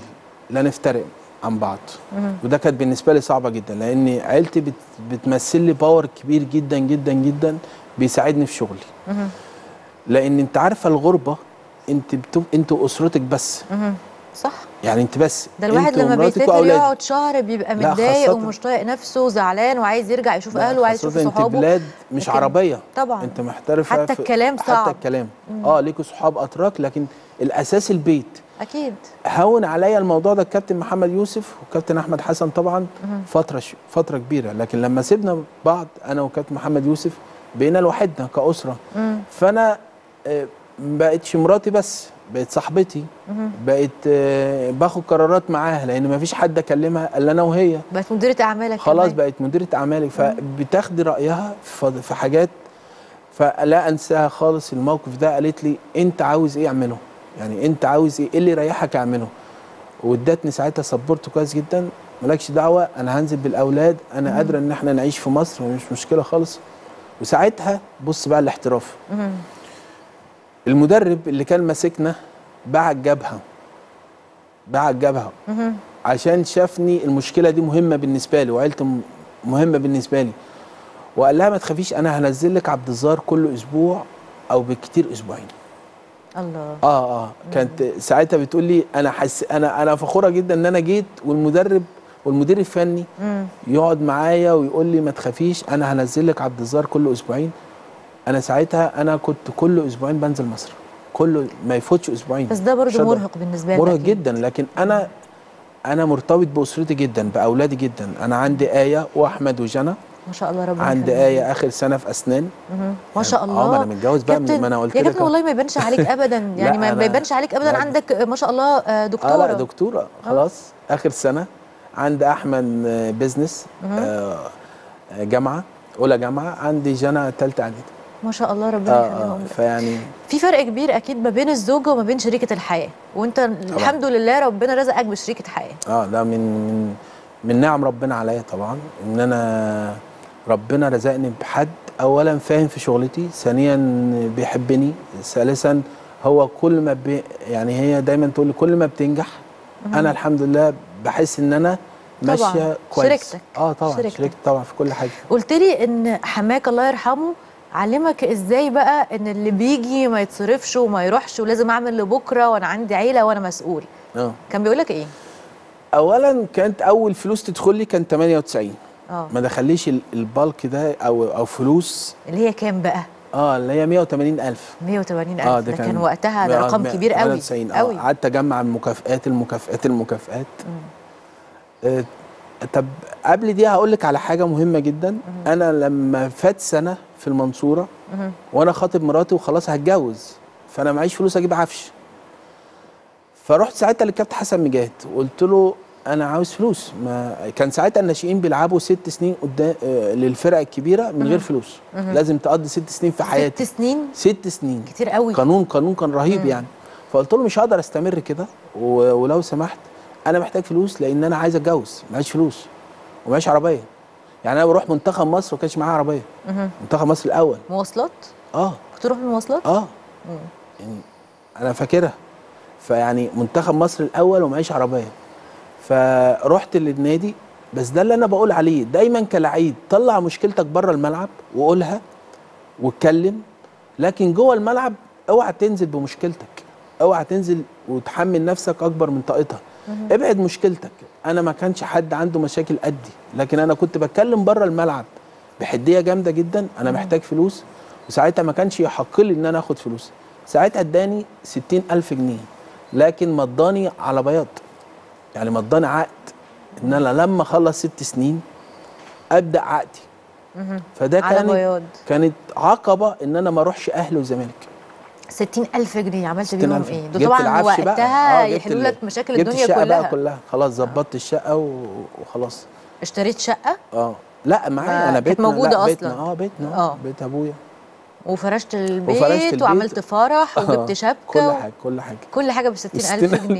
لا نفترق عن بعض وده كانت بالنسبه لي صعبه جدا لان عيلتي بت بتمثل لي باور كبير جدا جدا جدا بيساعدني في شغلي لان انت عارفه الغربه انت بتب... انتوا اسرتك بس صح يعني انت بس ده الواحد انت لما ومراتك بيسافر وأولادك. يقعد شهر بيبقى لا، متضايق خاصة- ومش طايق نفسه زعلان وعايز يرجع يشوف لا، اهله وعايز خاصة يشوف انت صحابه بلاد مش لكن- عربيه طبعا انت محترفه حتى في- الكلام صعب. حتى الكلام اه ليكوا صحاب اتراك لكن الاساس البيت اكيد هون عليا الموضوع ده الكابتن محمد يوسف والكابتن احمد حسن طبعا فتره ش... فتره كبيره لكن لما سيبنا بعض انا وكابتن محمد يوسف بقينا لوحدنا كاسره فانا آه، ما بقتش مراتي بس بقت صاحبتي بقت آه، باخد قرارات معاها لان ما فيش حد اكلمها الا انا وهي بقت مديره اعمالك خلاص كمان. بقت مديره اعمالك فبتاخدي رايها في في حاجات فلا انساها خالص الموقف ده قالت لي انت عاوز ايه اعمله يعني انت عاوز ايه ايه اللي يريحك اعمله وادتني ساعتها سبورت كويس جدا مالكش دعوه انا هنزل بالاولاد انا قادره ان احنا نعيش في مصر مش مشكله خالص وساعتها بص بقى الاحتراف مهم. المدرب اللي كان ماسكنا باع الجبهه باع الجبهه مهم. عشان شافني المشكله دي مهمه بالنسبه لي وعيلتي م- مهمه بالنسبه لي وقال لها ما تخافيش انا هنزل لك عبد الظاهر كل اسبوع او بالكتير اسبوعين الله اه اه كانت ساعتها بتقول لي انا حس انا انا فخوره جدا ان انا جيت والمدرب والمدير الفني مم. يقعد معايا ويقول لي ما تخافيش انا هنزل لك عبد الظاهر كل اسبوعين انا ساعتها انا كنت كل اسبوعين بنزل مصر كل ما يفوتش اسبوعين بس ده مش برضه هقدر. مرهق بالنسبه لك مرهق أكيد. جدا لكن انا انا مرتبط باسرتي جدا باولادي جدا انا عندي ايه واحمد وجنى ما شاء الله ربنا عندي يخليهم. ايه اخر سنه في اسنان مهم. ما شاء الله اه ما انا متجوز بقى من كابتن- ما انا قلت يا لك كابتن أهو. والله ما يبانش عليك ابدا يعني ما أنا- ما يبانش عليك ابدا لا. عندك ما شاء الله آه، دكتوره اه لا دكتوره خلاص اخر سنه عندي احمد آه، بيزنس آه آه، جامعه اولى جامعه عندي جنى ثالثه اعدادي ما شاء الله ربنا اه يخليهم اه لك. فيعني في فرق كبير اكيد ما بين الزوجه وما بين شريكه الحياه وانت الحمد لله ربنا رزقك بشريكه حياه اه ده من من من نعم ربنا عليا طبعا ان انا ربنا رزقني بحد اولا فاهم في شغلتي ثانيا بيحبني ثالثا هو كل ما بي يعني هي دايما تقول لي كل ما بتنجح انا الحمد لله بحس ان انا طبعاً. ماشيه كويس شريكتك. اه طبعا شريكتك. شريكتي طبعا في كل حاجه قلت لي ان حماك الله يرحمه علمك ازاي بقى ان اللي بيجي ما يتصرفش وما يروحش ولازم اعمل لبكره وانا عندي عيله وانا مسؤول اه كان بيقول لك ايه اولا كانت اول فلوس تدخل لي كان 98 اه ما دخليش ال- البالك ده او او فلوس اللي هي كام بقى اه اللي هي 180 الف 180 اه الف ده ده كان وقتها ده آه، رقم كبير قوي 98 اه قوي قعدت اجمع المكافئات المكافئات المكافئات آه طب قبل دي هقول لك على حاجه مهمه جدا انا لما فات سنه في المنصوره مهم. وانا خاطب مراتي وخلاص هتجوز فانا معيش فلوس اجيب عفش فرحت ساعتها للكابتن حسن مجاهد وقلت له انا عاوز فلوس ما كان ساعتها الناشئين بيلعبوا ست سنين قدام آه، للفرق الكبيره من غير فلوس لازم تقضي ست سنين في حياتك ست سنين ست سنين كتير قوي قانون قانون كان رهيب يعني فقلت له مش هقدر استمر كده و- ولو سمحت انا محتاج فلوس لان انا عايز اتجوز معيش فلوس ومعيش عربيه يعني انا بروح منتخب مصر وما كانش معايا عربيه مهم. منتخب مصر الاول مواصلات اه كنت تروح بالمواصلات اه يعني انا فاكرها فيعني منتخب مصر الاول ومعيش عربيه فرحت للنادي بس ده اللي انا بقول عليه دايما كلعيب طلع مشكلتك بره الملعب وقولها واتكلم لكن جوه الملعب اوعى تنزل بمشكلتك اوعى تنزل وتحمل نفسك اكبر من طاقتها ابعد مشكلتك انا ما كانش حد عنده مشاكل قدي لكن انا كنت بتكلم بره الملعب بحديه جامده جدا انا محتاج فلوس وساعتها ما كانش يحق لي ان انا اخد فلوس ساعتها اداني 60000 جنيه لكن مضاني على بياض يعني مضاني عقد ان انا لما اخلص ست سنين ابدا عقدي فده على كانت بياض كانت عقبه ان انا ما اروحش اهلي وزمالك 60000 جنيه عملت 60000 بيهم ايه؟ جبت دول طبعا العفش بقى. وقتها آه، جبت يحلوا ال- لك مشاكل جبت الدنيا الشقه كلها بقى كلها خلاص ظبطت الشقه و- وخلاص اشتريت شقه اه لا معايا انا كانت بيتنا موجودة لا بيتنا أصلاً. اه بيتنا آه. اه بيت ابويا وفرشت البيت, وفرشت البيت. وعملت فرح آه، وجبت شبكه كل و- حاجه كل حاجه كل حاجه ب 60000 جنيه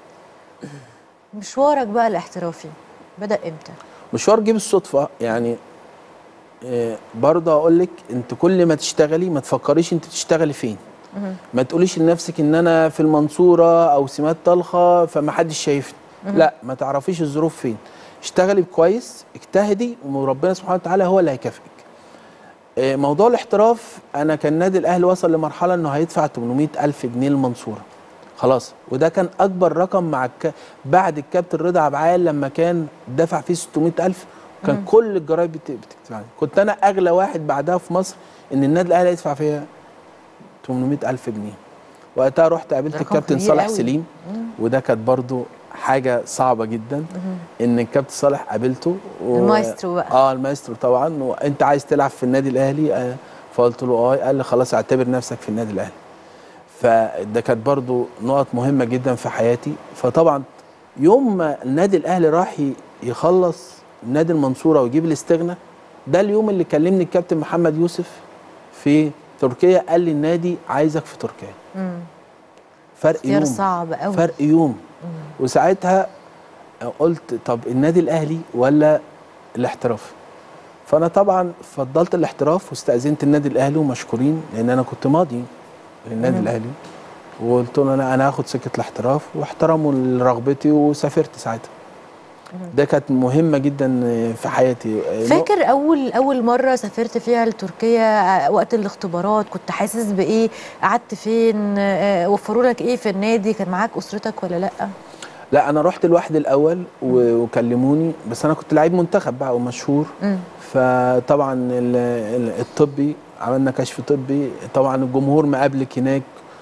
مشوارك بقى الاحترافي بدا امتى؟ مشوار جه بالصدفه يعني آه، برضه اقول لك انت كل ما تشتغلي ما تفكريش انت تشتغلي فين ما تقوليش لنفسك ان انا في المنصوره او سمات طلخه فما حدش شايفني لا ما تعرفيش الظروف فين اشتغلي كويس اجتهدي وربنا سبحانه وتعالى هو اللي هيكافئك آه، موضوع الاحتراف انا كان النادي الاهلي وصل لمرحله انه هيدفع 800 الف جنيه للمنصوره خلاص وده كان اكبر رقم مع الك... بعد الكابتن رضا عبعال لما كان دفع فيه 600 الف كان كل الجرايد بت... بتكتب عنه كنت انا اغلى واحد بعدها في مصر ان النادي الاهلي يدفع فيها 800 الف جنيه وقتها رحت قابلت رقم الكابتن كبير صالح قوي. سليم وده كانت برضو حاجه صعبه جدا ان الكابتن صالح قابلته و... المايسترو بقى. اه المايسترو طبعا وانت عايز تلعب في النادي الاهلي آه فقلت له اه قال لي خلاص اعتبر نفسك في النادي الاهلي فده كانت برضو نقط مهمه جدا في حياتي فطبعا يوم ما النادي الاهلي راح ي- يخلص نادي المنصوره ويجيب الاستغنى ده اليوم اللي كلمني الكابتن محمد يوسف في تركيا قال لي النادي عايزك في تركيا مم. فرق اختيار يوم صعب قوي فرق يوم وساعتها قلت طب النادي الاهلي ولا الاحتراف فانا طبعا فضلت الاحتراف واستاذنت النادي الاهلي ومشكورين لان انا كنت ماضي للنادي الاهلي وقلت له انا انا هاخد سكه الاحتراف واحترموا رغبتي وسافرت ساعتها ده كانت مهمه جدا في حياتي فاكر اول اول مره سافرت فيها لتركيا آه، وقت الاختبارات كنت حاسس بايه قعدت فين آه، وفروا لك ايه في النادي كان معاك اسرتك ولا لا لا انا رحت لوحدي الاول و- وكلموني بس انا كنت لعيب منتخب بقى ومشهور مم. فطبعا ال- ال- الطبي عملنا كشف طبي طبعا الجمهور مقابلك هناك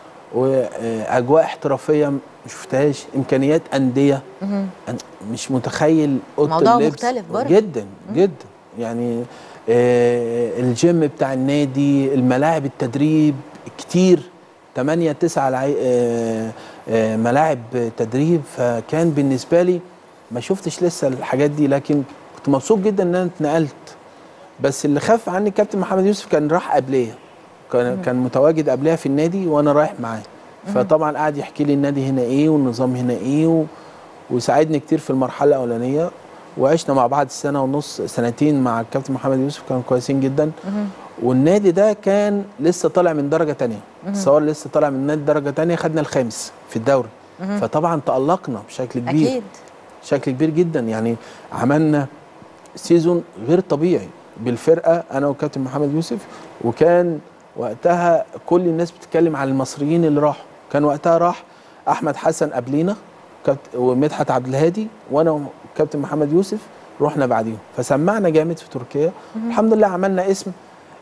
واجواء احترافيه ما شفتهاش امكانيات انديه مهم. أن- مش متخيل اوضه موضوع اللبس مختلف برضه. جدا جدا يعني آه، الجيم بتاع النادي الملاعب التدريب كتير 8 9 لعي... آه، آه، ملاعب تدريب فكان بالنسبه لي ما شفتش لسه الحاجات دي لكن كنت مبسوط جدا ان انا اتنقلت بس اللي خاف عني الكابتن محمد يوسف كان راح قبليه كان كان متواجد قبلها في النادي وانا رايح معاه فطبعا قعد يحكي لي النادي هنا ايه والنظام هنا ايه و... وساعدني كتير في المرحله الاولانيه وعشنا مع بعض سنه ونص سنتين مع الكابتن محمد يوسف كانوا كويسين جدا والنادي ده كان لسه طالع من درجه تانية تصور لسه طالع من نادي درجه تانية خدنا الخامس في الدوري فطبعا تالقنا بشكل كبير اكيد بشكل كبير جدا يعني عملنا سيزون غير طبيعي بالفرقه انا والكابتن محمد يوسف وكان وقتها كل الناس بتتكلم عن المصريين اللي راحوا كان وقتها راح احمد حسن قبلينا كابت- ومدحت عبد الهادي وانا والكابتن محمد يوسف رحنا بعديهم فسمعنا جامد في تركيا الحمد لله عملنا اسم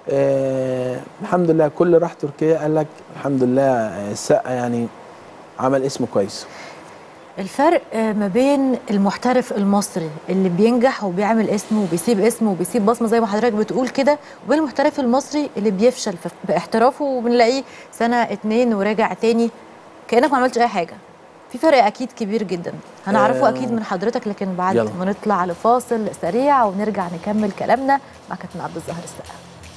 آه الحمد لله كل راح تركيا قال لك الحمد لله آه، السقا يعني عمل اسم كويس الفرق آه، ما بين المحترف المصري اللي بينجح وبيعمل اسمه وبيسيب اسمه وبيسيب بصمه زي ما حضرتك بتقول كده وبين المحترف المصري اللي بيفشل في في احترافه وبنلاقيه سنه اتنين وراجع تاني كانك ما عملتش اي حاجه في فرق اكيد كبير جدا هنعرفه آه. اكيد من حضرتك لكن بعد يلا. ما نطلع لفاصل سريع ونرجع نكمل كلامنا مع كابتن عبد الظاهر السقا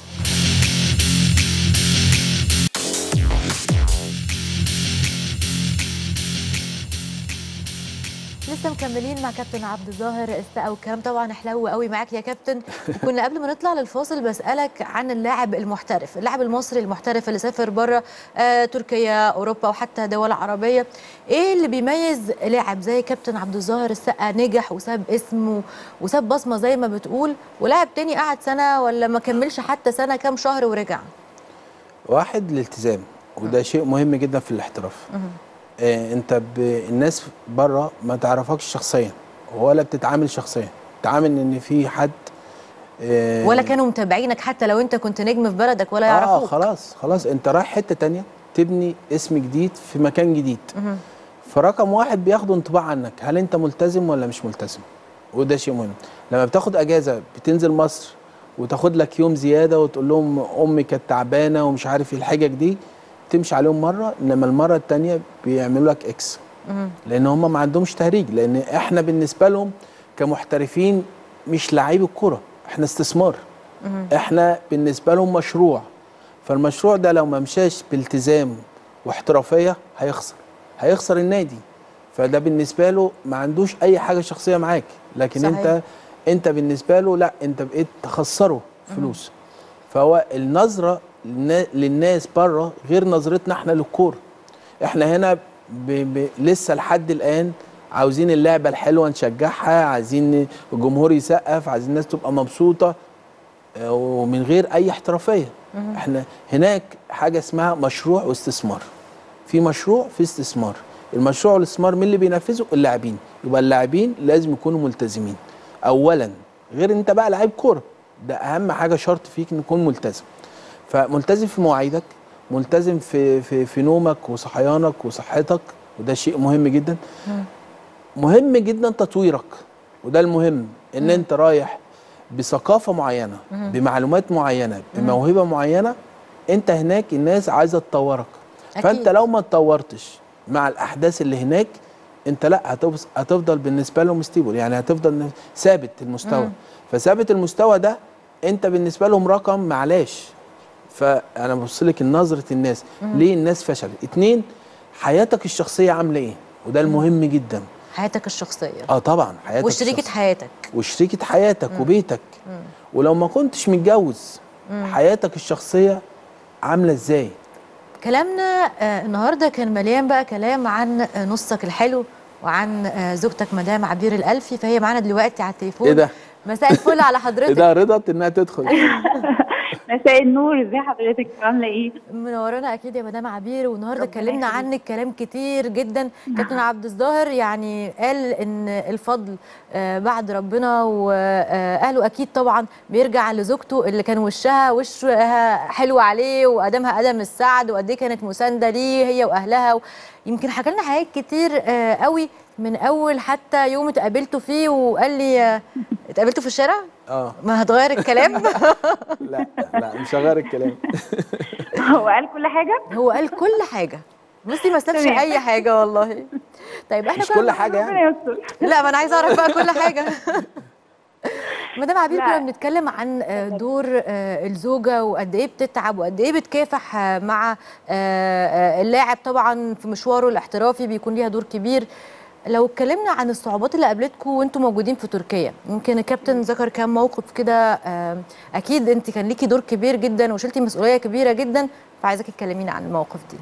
لسه مكملين مع كابتن عبد الظاهر السقا والكلام طبعا حلو قوي معاك يا كابتن وكنا قبل ما نطلع للفاصل بسالك عن اللاعب المحترف اللاعب المصري المحترف اللي سافر بره آه تركيا اوروبا وحتى دول عربيه ايه اللي بيميز لاعب زي كابتن عبد الظاهر السقا نجح وساب اسمه وساب بصمه زي ما بتقول ولاعب تاني قعد سنه ولا ما كملش حتى سنه كام شهر ورجع واحد الالتزام وده شيء مهم جدا في الاحتراف آه انت ب... الناس بره ما تعرفكش شخصيا ولا بتتعامل شخصيا تعامل ان في حد آه ولا كانوا متابعينك حتى لو انت كنت نجم في بلدك ولا اه يعرفوك خلاص خلاص انت رايح حته تانية تبني اسم جديد في مكان جديد فرقم واحد بياخدوا انطباع عنك هل انت ملتزم ولا مش ملتزم وده شيء مهم لما بتاخد اجازه بتنزل مصر وتاخد لك يوم زياده وتقول لهم امي كانت تعبانه ومش عارف ايه الحجج دي تمشي عليهم مره انما المره التانية بيعملوا لك اكس لان هم ما عندهمش تهريج لان احنا بالنسبه لهم كمحترفين مش لعيب الكوره احنا استثمار احنا بالنسبه لهم مشروع فالمشروع ده لو ما مشاش بالتزام واحترافيه هيخسر هيخسر النادي فده بالنسبه له ما عندوش اي حاجه شخصيه معاك لكن صحيح. انت انت بالنسبه له لا انت بقيت تخسره فلوس فهو النظره للنا- للناس بره غير نظرتنا احنا للكوره احنا هنا ب... ب... لسه لحد الان عاوزين اللعبه الحلوه نشجعها عايزين الجمهور يسقف عايزين الناس تبقى مبسوطه آه، ومن غير اي احترافيه احنا هناك حاجه اسمها مشروع واستثمار في مشروع في استثمار المشروع والاستثمار مين اللي بينفذه اللاعبين يبقى اللاعبين لازم يكونوا ملتزمين اولا غير انت بقى لعيب كوره ده اهم حاجه شرط فيك ان تكون ملتزم فملتزم في مواعيدك ملتزم في في في نومك وصحيانك وصحتك وده شيء مهم جدا مهم جدا تطويرك وده المهم ان انت رايح بثقافه معينه بمعلومات معينه بموهبه معينه انت هناك الناس عايزه تطورك أكيد. فانت لو ما اتطورتش مع الاحداث اللي هناك انت لا هتفضل, هتفضل بالنسبه لهم ستيبل يعني هتفضل ثابت المستوى فثابت المستوى ده انت بالنسبه لهم رقم معلاش فانا ببص لك نظره الناس ليه الناس فشلت اتنين حياتك الشخصيه عامله ايه وده المهم جدا حياتك الشخصيه اه طبعا حياتك وشريكه الشخصية. حياتك وشريكة حياتك وبيتك ولو ما كنتش متجوز حياتك الشخصية عاملة ازاي كلامنا آه، النهارده كان مليان بقى كلام عن آه، نصك الحلو وعن آه، زوجتك مدام عبير الالفي فهي معانا دلوقتي على التليفون ايه ده مساء الفل على ايه حضرتك ده رضت انها تدخل مساء النور ازي حضرتك عامله ايه منورانا اكيد يا مدام عبير والنهارده اتكلمنا عنك كلام كتير جدا كابتن عبد الظاهر يعني قال ان الفضل آه، بعد ربنا واهله اكيد طبعا بيرجع لزوجته اللي كان وشها وشها حلو عليه وقدمها قدم السعد وقد ايه كانت مسانده ليه هي واهلها يمكن حكى لنا حاجات كتير آه، قوي من اول حتى يوم اتقابلتوا فيه وقال لي آه، اتقابلتوا في الشارع اه ما هتغير الكلام لا لا مش هغير الكلام هو قال كل حاجه هو قال كل حاجه بصي ما سابش تمام. اي حاجه والله طيب احنا مش كنا كل حاجة ربنا يعني يستر لا ما انا عايزه اعرف بقى كل حاجه مدام عبير لا. كنا بنتكلم عن آه، دور آه، الزوجه وقد ايه بتتعب وقد ايه بتكافح آه، مع آه، آه، اللاعب طبعا في مشواره الاحترافي بيكون ليها دور كبير لو اتكلمنا عن الصعوبات اللي قابلتكم وانتم موجودين في تركيا يمكن الكابتن ذكر كام موقف كده آه، اكيد انت كان ليكي دور كبير جدا وشلتي مسؤوليه كبيره جدا فعايزاكي تكلمينا عن المواقف دي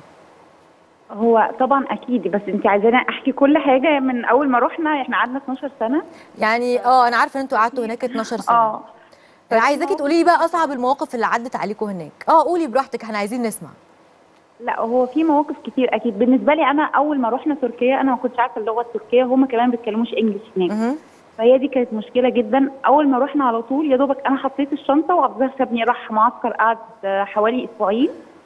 هو طبعا اكيد بس انت عايزاني احكي كل حاجه من اول ما رحنا احنا قعدنا 12 سنه يعني اه انا عارفه ان انتوا قعدتوا هناك 12 سنه اه انا عايزاكي تقولي لي بقى اصعب المواقف اللي عدت عليكم هناك اه قولي براحتك احنا عايزين نسمع لا هو في مواقف كتير اكيد بالنسبه لي انا اول ما رحنا تركيا انا ما كنتش عارفه اللغه التركيه هم كمان ما بيتكلموش انجلش هناك مهم. فهي دي كانت مشكله جدا اول ما رحنا على طول يا دوبك انا حطيت الشنطه وعبد الظاهر سابني راح معسكر قعد آه، حوالي اسبوعين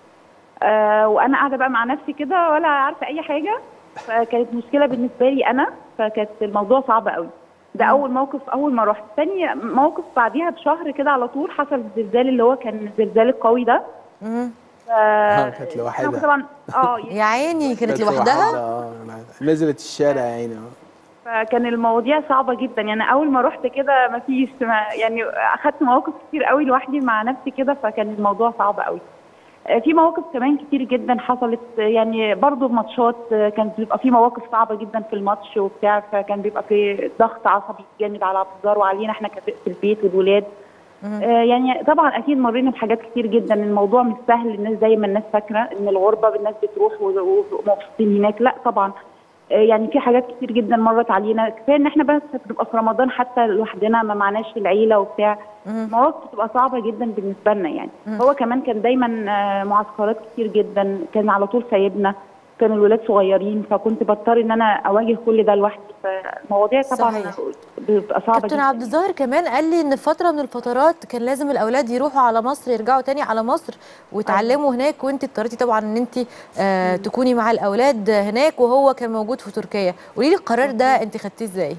آه وانا قاعده بقى مع نفسي كده ولا عارفه اي حاجه فكانت مشكله بالنسبه لي انا فكانت الموضوع صعب قوي ده اول موقف اول ما رحت ثاني موقف بعديها بشهر كده على طول حصل الزلزال اللي هو كان الزلزال القوي ده مهم. ف... آه، كانت أنا لوحدها. طبعا اه يا عيني كانت كانت لوحدها اه نزلت الشارع يا عيني اه فكان المواضيع صعبة جدا يعني أول ما رحت كده ما فيش ما يعني أخدت مواقف كتير قوي لوحدي مع نفسي كده فكان الموضوع صعب قوي آه، في مواقف كمان كتير جدا حصلت آه، يعني برضو ماتشات آه، كان بيبقى في مواقف صعبة جدا في الماتش وبتاع فكان بيبقى في ضغط عصبي جامد على عبد الظاهر وعلينا احنا كف- في البيت والولاد آه، يعني طبعا اكيد مرينا بحاجات كتير جدا الموضوع مش سهل الناس زي ما الناس فاكره ان الغربه الناس بتروح و- ومبسوطين هناك لا طبعا آه، يعني في حاجات كتير جدا مرت علينا كفايه ان احنا بس بنبقى في رمضان حتى لوحدنا ما معناش العيله وبتاع مواقف بتبقى صعبه جدا بالنسبه لنا يعني هو كمان كان دايما آه، معسكرات كتير جدا كان على طول سايبنا كان الولاد صغيرين فكنت بضطر ان انا اواجه كل ده لوحدي فالمواضيع طبعا صحيح. بتبقى صعبه كابتن جدا عبد الظاهر كمان قال لي ان في فتره من الفترات كان لازم الاولاد يروحوا على مصر يرجعوا تاني على مصر ويتعلموا هناك وانت اضطريتي طبعا ان انت آه تكوني مع الاولاد هناك وهو كان موجود في تركيا قولي لي القرار ده انت خدتيه ازاي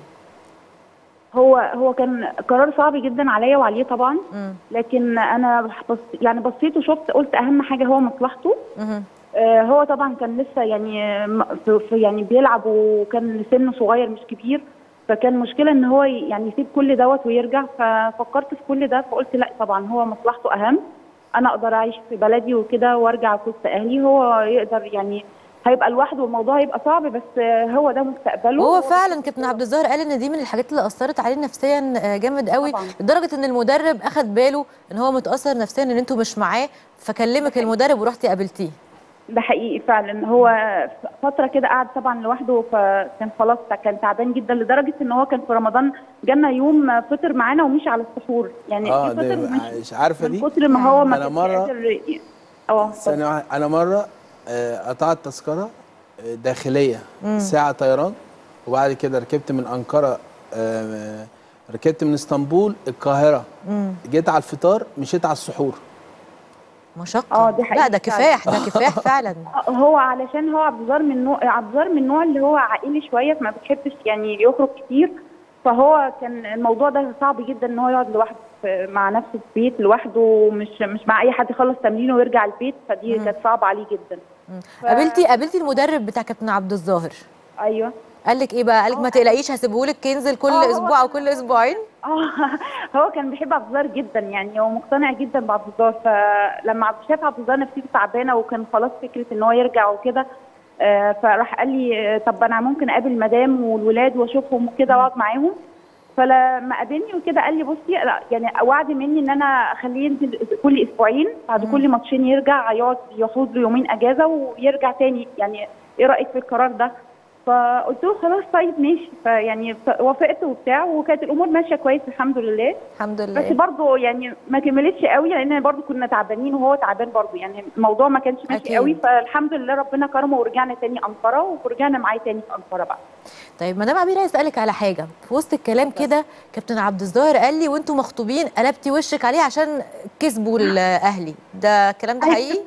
هو هو كان قرار صعب جدا عليا وعليه طبعا مم. لكن انا بص يعني بصيت وشفت قلت اهم حاجه هو مصلحته مهم. آه، هو طبعا كان لسه يعني م- في في- يعني بيلعب وكان سنه صغير مش كبير فكان مشكله ان هو ي- يعني يسيب كل دوت ويرجع ففكرت في كل ده فقلت لا طبعا هو مصلحته اهم انا اقدر اعيش في بلدي وكده وارجع في وسط اهلي هو يقدر يعني هيبقى لوحده والموضوع هيبقى صعب بس آه، هو ده مستقبله وهو فعلا كابتن عبد الظاهر قال ان دي من الحاجات اللي اثرت عليه نفسيا آه، جامد قوي طبعاً. لدرجه ان المدرب اخد باله ان هو متاثر نفسيا ان انتوا مش معاه فكلمك المدرب ورحتي قابلتيه ده حقيقي فعلا هو فتره كده قعد طبعا لوحده فكان خلاص كان تعبان جدا لدرجه ان هو كان في رمضان جالنا يوم فطر معانا ومشي على السحور يعني اه في فطر ده ومشي. مش عارفه دي من كتر ما هو ما أنا كانش مرة- قادر ي- اه ثانية واحدة أنا مرة آه، قطعت تذكرة آه، داخلية ساعة طيران وبعد كده ركبت من أنقرة آه، ركبت من اسطنبول القاهرة جيت على الفطار مشيت على السحور مشقه آه، دي لا حقيقة ده كفاح ده كفاح فعلا هو علشان هو عبد الزار من نوع عبد الزار من النوع اللي هو عائلي شويه فما بيحبش يعني يخرج كتير فهو كان الموضوع ده صعب جدا ان هو يقعد لوحده في- مع نفسه في البيت لوحده مش مش مع اي حد يخلص تمرينه ويرجع البيت فدي كانت صعبه عليه جدا ف- قابلتي قابلتي المدرب بتاع كابتن عبد الظاهر ايوه قال لك ايه بقى قال لك ما تقلقيش هسيبهولك ينزل كل آه، هو اسبوع او كان- كل اسبوعين اه هو كان بيحب عبد الظاهر جدا يعني هو مقتنع جدا بعبد الظاهر فلما عبد شاف عبد الظاهر نفسيته تعبانه وكان خلاص فكره ان هو يرجع وكده آه، فراح قال لي آه، طب انا ممكن اقابل المدام والولاد واشوفهم وكده واقعد معاهم فلما قابلني وكده قال لي بصي لا، يعني وعد مني ان انا اخليه ينزل كل اسبوعين بعد كل ماتشين يرجع يقعد ياخد له يومين اجازه ويرجع تاني يعني ايه رايك في القرار ده؟ فقلت له خلاص طيب ماشي فيعني ف- وافقت وبتاع وكانت الامور ماشيه كويس الحمد لله الحمد بس لله برضه يعني ما كملتش قوي لان برضه كنا تعبانين وهو تعبان برضه يعني الموضوع ما كانش ماشي أكيد. قوي فالحمد لله ربنا كرمه ورجعنا تاني انقره ورجعنا معاه تاني في انقره بقى طيب مدام عبير عايز اسالك على حاجه في وسط الكلام كده كابتن عبد الظاهر قال لي وانتوا مخطوبين قلبتي وشك عليه عشان كسبوا الاهلي ده الكلام ده حقيقي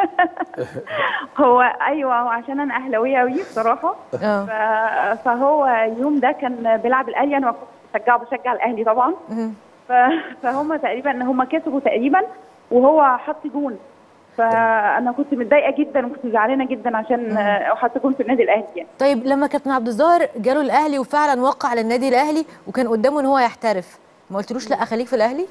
هو ايوه هو عشان انا اهلاويه قوي بصراحه اه ف- فهو اليوم ده كان بيلعب الاهلي انا كنت بشجعه بشجع الاهلي طبعا مهم. ف- فهم تقريبا هم كسبوا تقريبا وهو حط جون فانا كنت متضايقه جدا وكنت زعلانه جدا عشان آه، حط جون في النادي الاهلي يعني. طيب لما كابتن عبد الظاهر جاله الاهلي وفعلا وقع على النادي الاهلي وكان قدامه ان هو يحترف ما قلتلوش لا خليك في الاهلي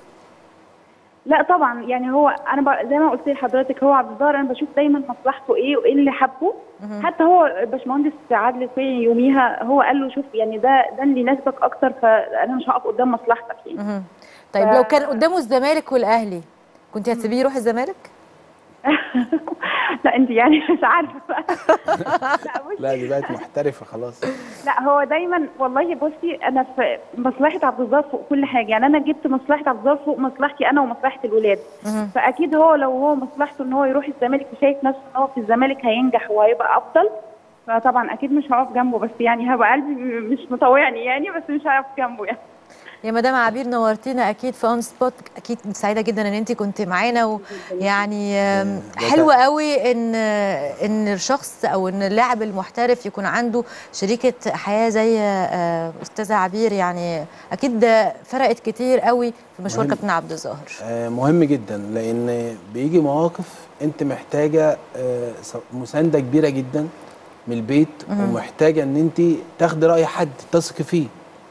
لا طبعا يعني هو انا ب- زي ما قلت لحضرتك هو عبد الظاهر انا بشوف دايما مصلحته ايه وايه اللي حبه حتى هو باشمهندس عادل الكويني يوميها هو قال له شوف يعني ده ده اللي يناسبك اكتر فانا مش هقف قدام مصلحتك يعني مهم. طيب ف- لو كان قدامه الزمالك والاهلي كنت هتسيبيه يروح الزمالك لا انت يعني مش عارفه بقى لا بصي لا دي بقت محترفة خلاص لا هو دايما والله بصي انا في مصلحه عبد الظاهر فوق كل حاجه يعني انا جبت مصلحه عبد الظاهر فوق مصلحتي انا ومصلحه الولاد مهم. فاكيد هو لو هو مصلحته ان هو يروح الزمالك وشايف نفسه ان هو في الزمالك هينجح وهيبقى افضل فطبعا اكيد مش هقف جنبه بس يعني هبقى قلبي مش مطوعني يعني بس مش هقف جنبه يعني يا مدام عبير نورتينا اكيد في اون سبوت اكيد سعيده جدا ان انت كنت معانا ويعني آم، ده حلوه قوي ان ان الشخص او ان اللاعب المحترف يكون عنده شريكه حياه زي آه، استاذه عبير يعني اكيد ده فرقت كتير قوي في مشوار مهم. كابتن عبد الظاهر آه، مهم جدا لان بيجي مواقف انت محتاجه آه، س- مسانده كبيره جدا من البيت ومحتاجه ان انت تاخدي راي حد تثقي فيه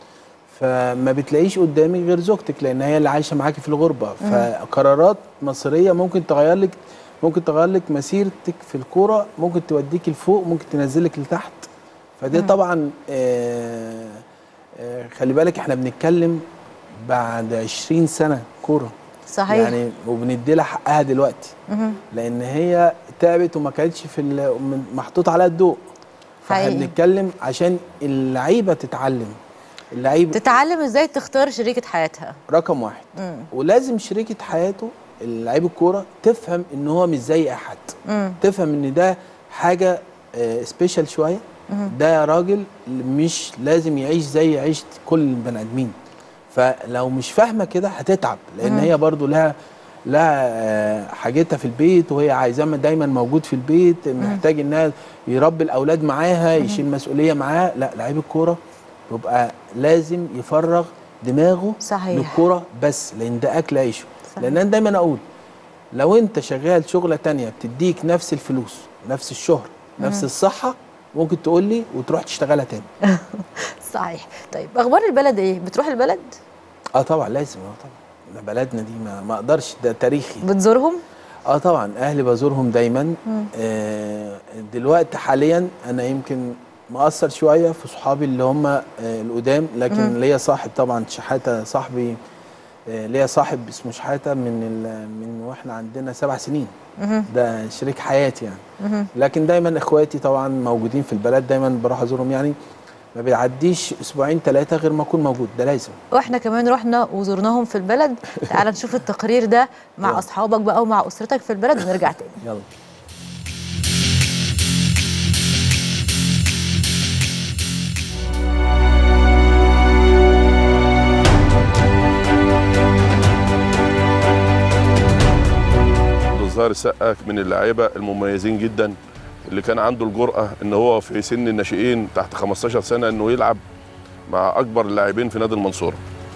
فما بتلاقيش قدامك غير زوجتك لان هي اللي عايشه معاكي في الغربه فقرارات مصيريه ممكن تغير لك ممكن تغير لك مسيرتك في الكوره ممكن توديك لفوق ممكن تنزلك لتحت فدي طبعا آه، آه، خلي بالك احنا بنتكلم بعد 20 سنه كوره صحيح يعني وبندي لها حقها دلوقتي مهم. لان هي تعبت وما كانتش في ال- من- محطوط عليها الضوء فاحنا حقيقي. بنتكلم عشان اللعيبه تتعلم اللعيب تتعلم ازاي تختار شريكه حياتها رقم واحد مم. ولازم شريكه حياته لعيب الكوره تفهم ان هو مش زي احد مم. تفهم ان ده حاجه سبيشال شويه ده راجل مش لازم يعيش زي عيشه كل البني ادمين فلو مش فاهمه كده هتتعب لان هي برضو لها لها آه، حاجتها في البيت وهي عايزاه دايما موجود في البيت محتاج انها يربي الاولاد معاها يشيل مسؤوليه معاه لا لعيب الكوره بيبقى لازم يفرغ دماغه صحيح. للكوره بس لان ده اكل عيشه صحيح. لان انا دايما اقول لو انت شغال شغله تانية بتديك نفس الفلوس نفس الشهر نفس الصحه ممكن تقول لي وتروح تشتغلها تاني صحيح طيب اخبار البلد ايه بتروح البلد اه طبعا لازم اه طبعا ده بلدنا دي ما, ما اقدرش ده تاريخي بتزورهم اه طبعا اهلي بزورهم دايما آه دلوقتي حاليا انا يمكن مقصر شويه في صحابي اللي هم آه القدام لكن ليا صاحب طبعا شحاته صاحبي آه، ليا صاحب اسمه شحاته من ال- من واحنا عندنا سبع سنين مهم. ده شريك حياتي يعني مهم. لكن دايما اخواتي طبعا موجودين في البلد دايما بروح ازورهم يعني ما بيعديش اسبوعين ثلاثه غير ما اكون موجود ده لازم واحنا كمان رحنا وزرناهم في البلد تعال نشوف التقرير ده مع يلا. اصحابك بقى ومع اسرتك في البلد ونرجع تاني يلا عبد الظاهر السقا من اللعيبه المميزين جدا اللي كان عنده الجرأه ان هو في سن الناشئين تحت 15 سنه انه يلعب مع اكبر اللاعبين في نادي المنصوره.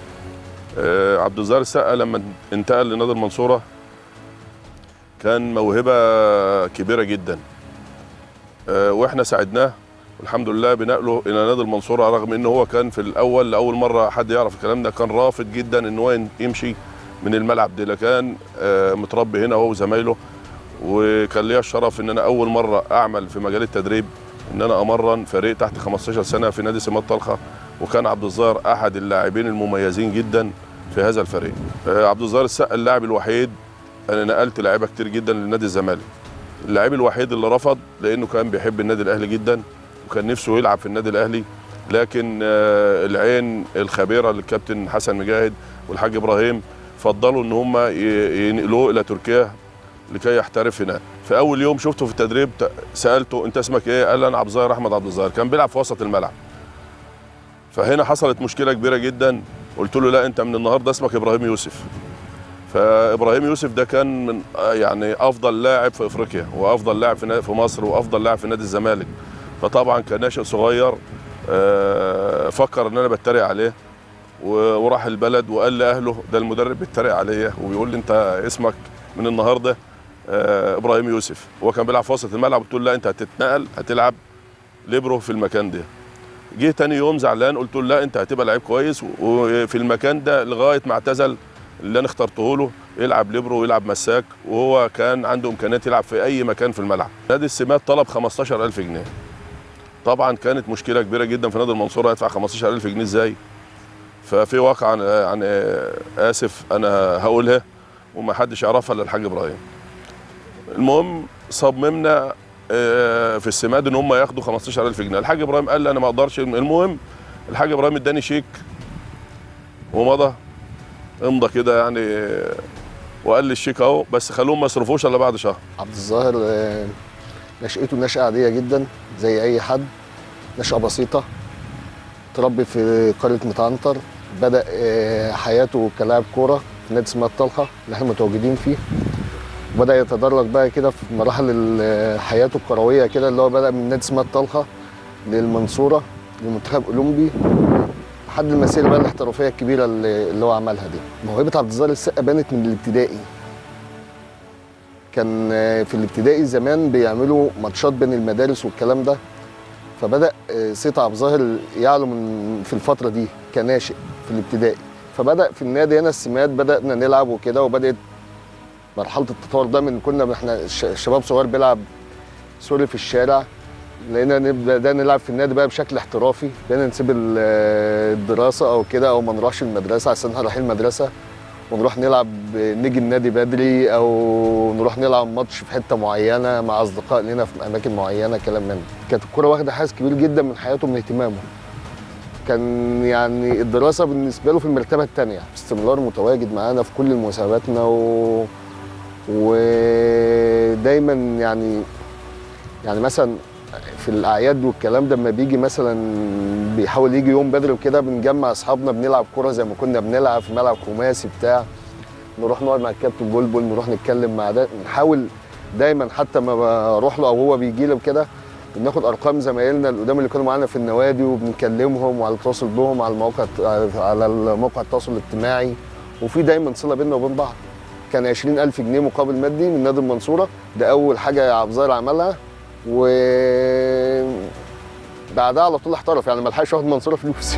آه، عبد الظاهر السقا لما انتقل لنادي المنصوره كان موهبه كبيره جدا. آه، واحنا ساعدناه والحمد لله بنقله الى نادي المنصوره رغم ان هو كان في الاول لاول مره حد يعرف الكلام ده كان رافض جدا ان هو يمشي من الملعب ده كان آه، متربي هنا هو وزمايله وكان ليا الشرف ان انا اول مره اعمل في مجال التدريب ان انا امرن فريق تحت 15 سنه في نادي سمات طلخه وكان عبد الظاهر احد اللاعبين المميزين جدا في هذا الفريق آه، عبد الظاهر السقا اللاعب الوحيد انا نقلت لعيبه كتير جدا لنادي الزمالك اللاعب الوحيد اللي رفض لانه كان بيحب النادي الاهلي جدا وكان نفسه يلعب في النادي الاهلي لكن آه، العين الخبيره للكابتن حسن مجاهد والحاج ابراهيم فضلوا ان هم ي- ينقلوه الى تركيا لكي يحترف هناك في اول يوم شفته في التدريب ت- سالته انت اسمك ايه قال لي انا عبد الظاهر احمد عبد الظاهر كان بيلعب في وسط الملعب فهنا حصلت مشكله كبيره جدا قلت له لا انت من النهارده اسمك ابراهيم يوسف فابراهيم يوسف ده كان من آه يعني افضل لاعب في افريقيا وافضل لاعب في نا- في مصر وافضل لاعب في نادي الزمالك فطبعا كناشئ صغير آه، فكر ان انا بتريق عليه و- وراح البلد وقال لاهله ده المدرب بيتريق عليا وبيقول لي انت اسمك من النهارده آه، ابراهيم يوسف هو كان بيلعب في وسط الملعب قلت له لا انت هتتنقل هتلعب ليبرو في المكان ده جه تاني يوم زعلان قلت له لا انت هتبقى لعيب كويس و- وفي المكان ده لغايه ما اعتزل اللي انا اخترته له يلعب ليبرو ويلعب مساك وهو كان عنده امكانيات يلعب في اي مكان في الملعب نادي السمات طلب 15000 جنيه طبعا كانت مشكله كبيره جدا في نادي المنصوره يدفع 15000 جنيه ازاي ففي واقعا يعني اسف انا هقولها وما حدش يعرفها الا الحاج ابراهيم المهم صممنا آه، في السماد ان هم ياخدوا 15000 جنيه الحاج ابراهيم قال لي انا ما اقدرش المهم الحاج ابراهيم اداني شيك ومضى امضى كده يعني وقال لي الشيك اهو بس خلوهم ما يصرفوش الا بعد شهر عبد الظاهر آه، نشأته نشأة عادية جدا زي أي حد نشأة بسيطة تربي في قرية متعنطر بدأ آه، حياته كلاعب كورة في نادي اسمها الطلخة اللي احنا متواجدين فيه وبدأ يتدرج بقى كده في مراحل ال- حياته الكروية كده اللي هو بدأ من نادي اسمها الطلخة للمنصورة للمنتخب أولمبي لحد المسيرة بقى الاحترافية الكبيرة اللي اللي هو عملها دي موهبة عبد الظاهر السقا بانت من الابتدائي كان آه، في الابتدائي زمان بيعملوا ماتشات بين المدارس والكلام ده فبدا آه، صيت عبد الظاهر يعلو من في الفتره دي كناشئ في الابتدائي فبدا في النادي هنا السمات بدانا نلعب وكده وبدات مرحله التطور ده من كنا احنا ش- شباب صغير بيلعب سوري في الشارع لقينا نبدا ده نلعب في النادي بقى بشكل احترافي بقينا نسيب ال- آه، الدراسه او كده او ما نروحش المدرسه عشان احنا رايحين المدرسه ونروح نلعب نيجي النادي بدري او نروح نلعب ماتش في حته معينه مع اصدقاء لنا في اماكن معينه كلام من ده كانت الكوره واخده حيز كبير جدا من حياته من اهتمامه كان يعني الدراسه بالنسبه له في المرتبه الثانيه باستمرار متواجد معانا في كل مسابقاتنا و... ودايما يعني يعني مثلا في الاعياد والكلام ده لما بيجي مثلا بيحاول يجي يوم بدري وكده بنجمع اصحابنا بنلعب كوره زي ما كنا بنلعب في ملعب خماسي بتاع نروح نقعد مع الكابتن بلبل نروح نتكلم مع ده نحاول دايما حتى ما بروح له او هو بيجي لي وكده بناخد ارقام زمايلنا القدام اللي كانوا معانا في النوادي وبنكلمهم وعلى التواصل بهم على المواقع على موقع التواصل الاجتماعي وفي دايما صله بيننا وبين بعض كان 20000 جنيه مقابل مادي من نادي المنصوره ده اول حاجه عبد الظاهر عملها و بعدها على طول احترف يعني ما لحقش ياخد منصوره فلوس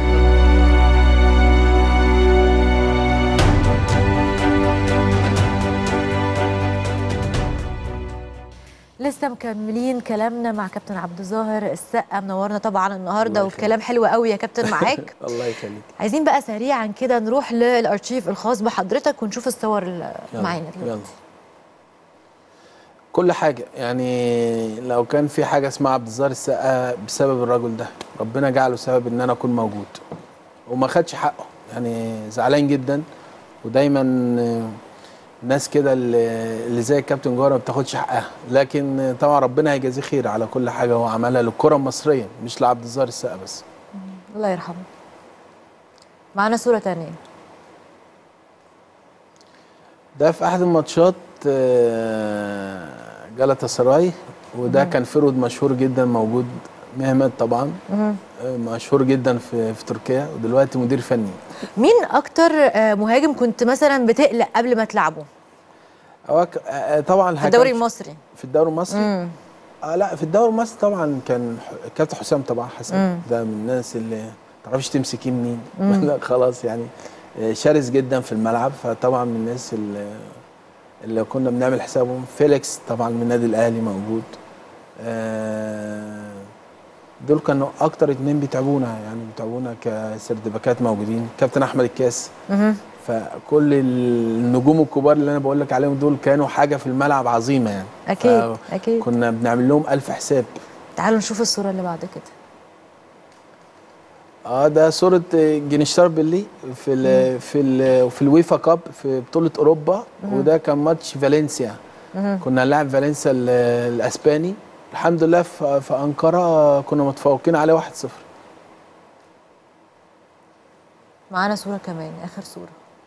لسه مكملين كلامنا مع كابتن عبد الظاهر السقا منورنا طبعا النهارده الله والكلام حلو قوي يا كابتن معاك الله يخليك عايزين بقى سريعا كده نروح للارشيف الخاص بحضرتك ونشوف الصور اللي يلا، معانا يلا دلوقتي كل حاجة يعني لو كان في حاجة اسمها عبد الظاهر السقا بسبب الرجل ده ربنا جعله سبب ان انا اكون موجود وما خدش حقه يعني زعلان جدا ودايما آه، ناس كده اللي اللي زي الكابتن جوهر ما بتاخدش حقها لكن آه، طبعا ربنا هيجازيه خير على كل حاجة هو عملها للكرة المصرية مش لعبد الظاهر السقا بس الله يرحمه معانا صورة تانية ده في احد الماتشات آه، جلطة سراي وده كان فرود مشهور جدا موجود مهمت طبعا مهم. آه، مشهور جدا في في تركيا ودلوقتي مدير فني مين اكتر آه، مهاجم كنت مثلا بتقلق قبل ما تلعبه هو ك- آه، طبعا في الدوري الحكم المصري في الدوري المصري امم آه لا في الدوري المصري طبعا كان ح- كابتن حسام طبعا حسن مم. ده من الناس اللي ما تعرفش تمسكيه منين مم. لا خلاص يعني آه، شرس جدا في الملعب فطبعا من الناس اللي اللي كنا بنعمل حسابهم فيليكس طبعا من النادي الاهلي موجود آه، دول كانوا اكتر اتنين بيتعبونا يعني بيتعبونا كسردباكات موجودين كابتن احمد الكاس مهم. فكل النجوم الكبار اللي انا بقول لك عليهم دول كانوا حاجه في الملعب عظيمه يعني اكيد اكيد كنا بنعمل لهم ألف حساب تعالوا نشوف الصورة اللي بعد كده اه ده صورة جينشتار بيلي في ال في ال في الويفا كاب في بطولة أوروبا وده كان ماتش فالنسيا مهم. كنا نلعب فالنسيا ال- الأسباني الحمد لله في, في أنقرة كنا متفوقين عليه 1-0 معانا صورة كمان اخر صورة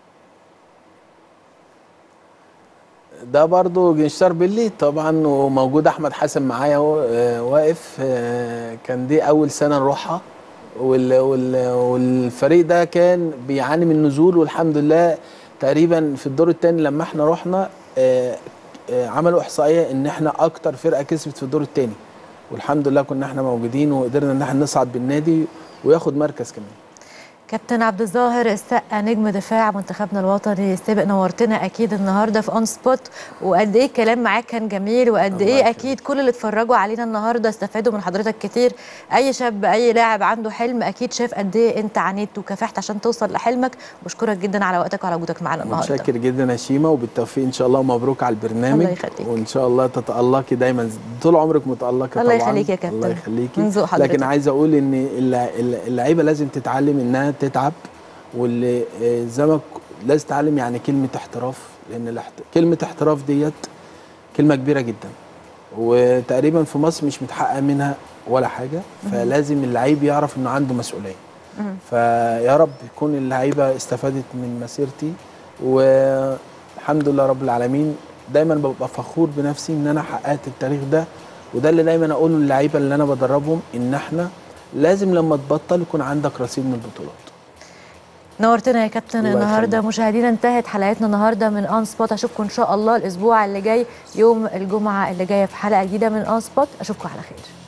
ده برضو جنشتار بيلي طبعا وموجود احمد حسن معايا اهو آه، واقف آه، كان دي اول سنه نروحها وال وال والفريق ده كان بيعاني من نزول والحمد لله تقريبا في الدور الثاني لما احنا رحنا آه، آه، عملوا احصائيه ان احنا اكتر فرقه كسبت في الدور الثاني والحمد لله كنا احنا موجودين وقدرنا ان احنا نصعد بالنادي وياخد مركز كمان كابتن عبد الظاهر السقا نجم دفاع منتخبنا الوطني السابق نورتنا اكيد النهارده في اون سبوت وقد ايه الكلام معاك كان جميل وقد الله ايه يخليك. اكيد كل اللي اتفرجوا علينا النهارده استفادوا من حضرتك كتير اي شاب اي لاعب عنده حلم اكيد شاف قد ايه انت عانيت وكافحت عشان توصل لحلمك بشكرك جدا على وقتك وعلى وجودك معانا النهارده متشكر جدا يا شيماء وبالتوفيق ان شاء الله ومبروك على البرنامج الله يخليك. وان شاء الله تتالقي دايما طول عمرك متالقه الله طبعا يخليك يا كابتن. الله يخليكي من ذوق حضرتك. لكن عايز اقول ان الل- الل- اللعيبه لازم تتعلم انها تتعب واللي آه، زي ما ك- لازم تتعلم يعني كلمه احتراف لان الاحت... كلمه احتراف ديت كلمه كبيره جدا وتقريبا في مصر مش متحقق منها ولا حاجه فلازم اللعيب يعرف انه عنده مسؤوليه فيا رب يكون اللعيبه استفادت من مسيرتي والحمد لله رب العالمين دايما ببقى فخور بنفسي ان انا حققت التاريخ ده وده اللي دايما اقوله للعيبه اللي انا بدربهم ان احنا لازم لما تبطل يكون عندك رصيد من البطولات نورتنا يا كابتن الله النهارده يخليك. مشاهدينا انتهت حلقتنا النهارده من اون سبوت اشوفكم ان شاء الله الاسبوع اللي جاي يوم الجمعه اللي جايه في حلقه جديده من اون سبوت اشوفكم على خير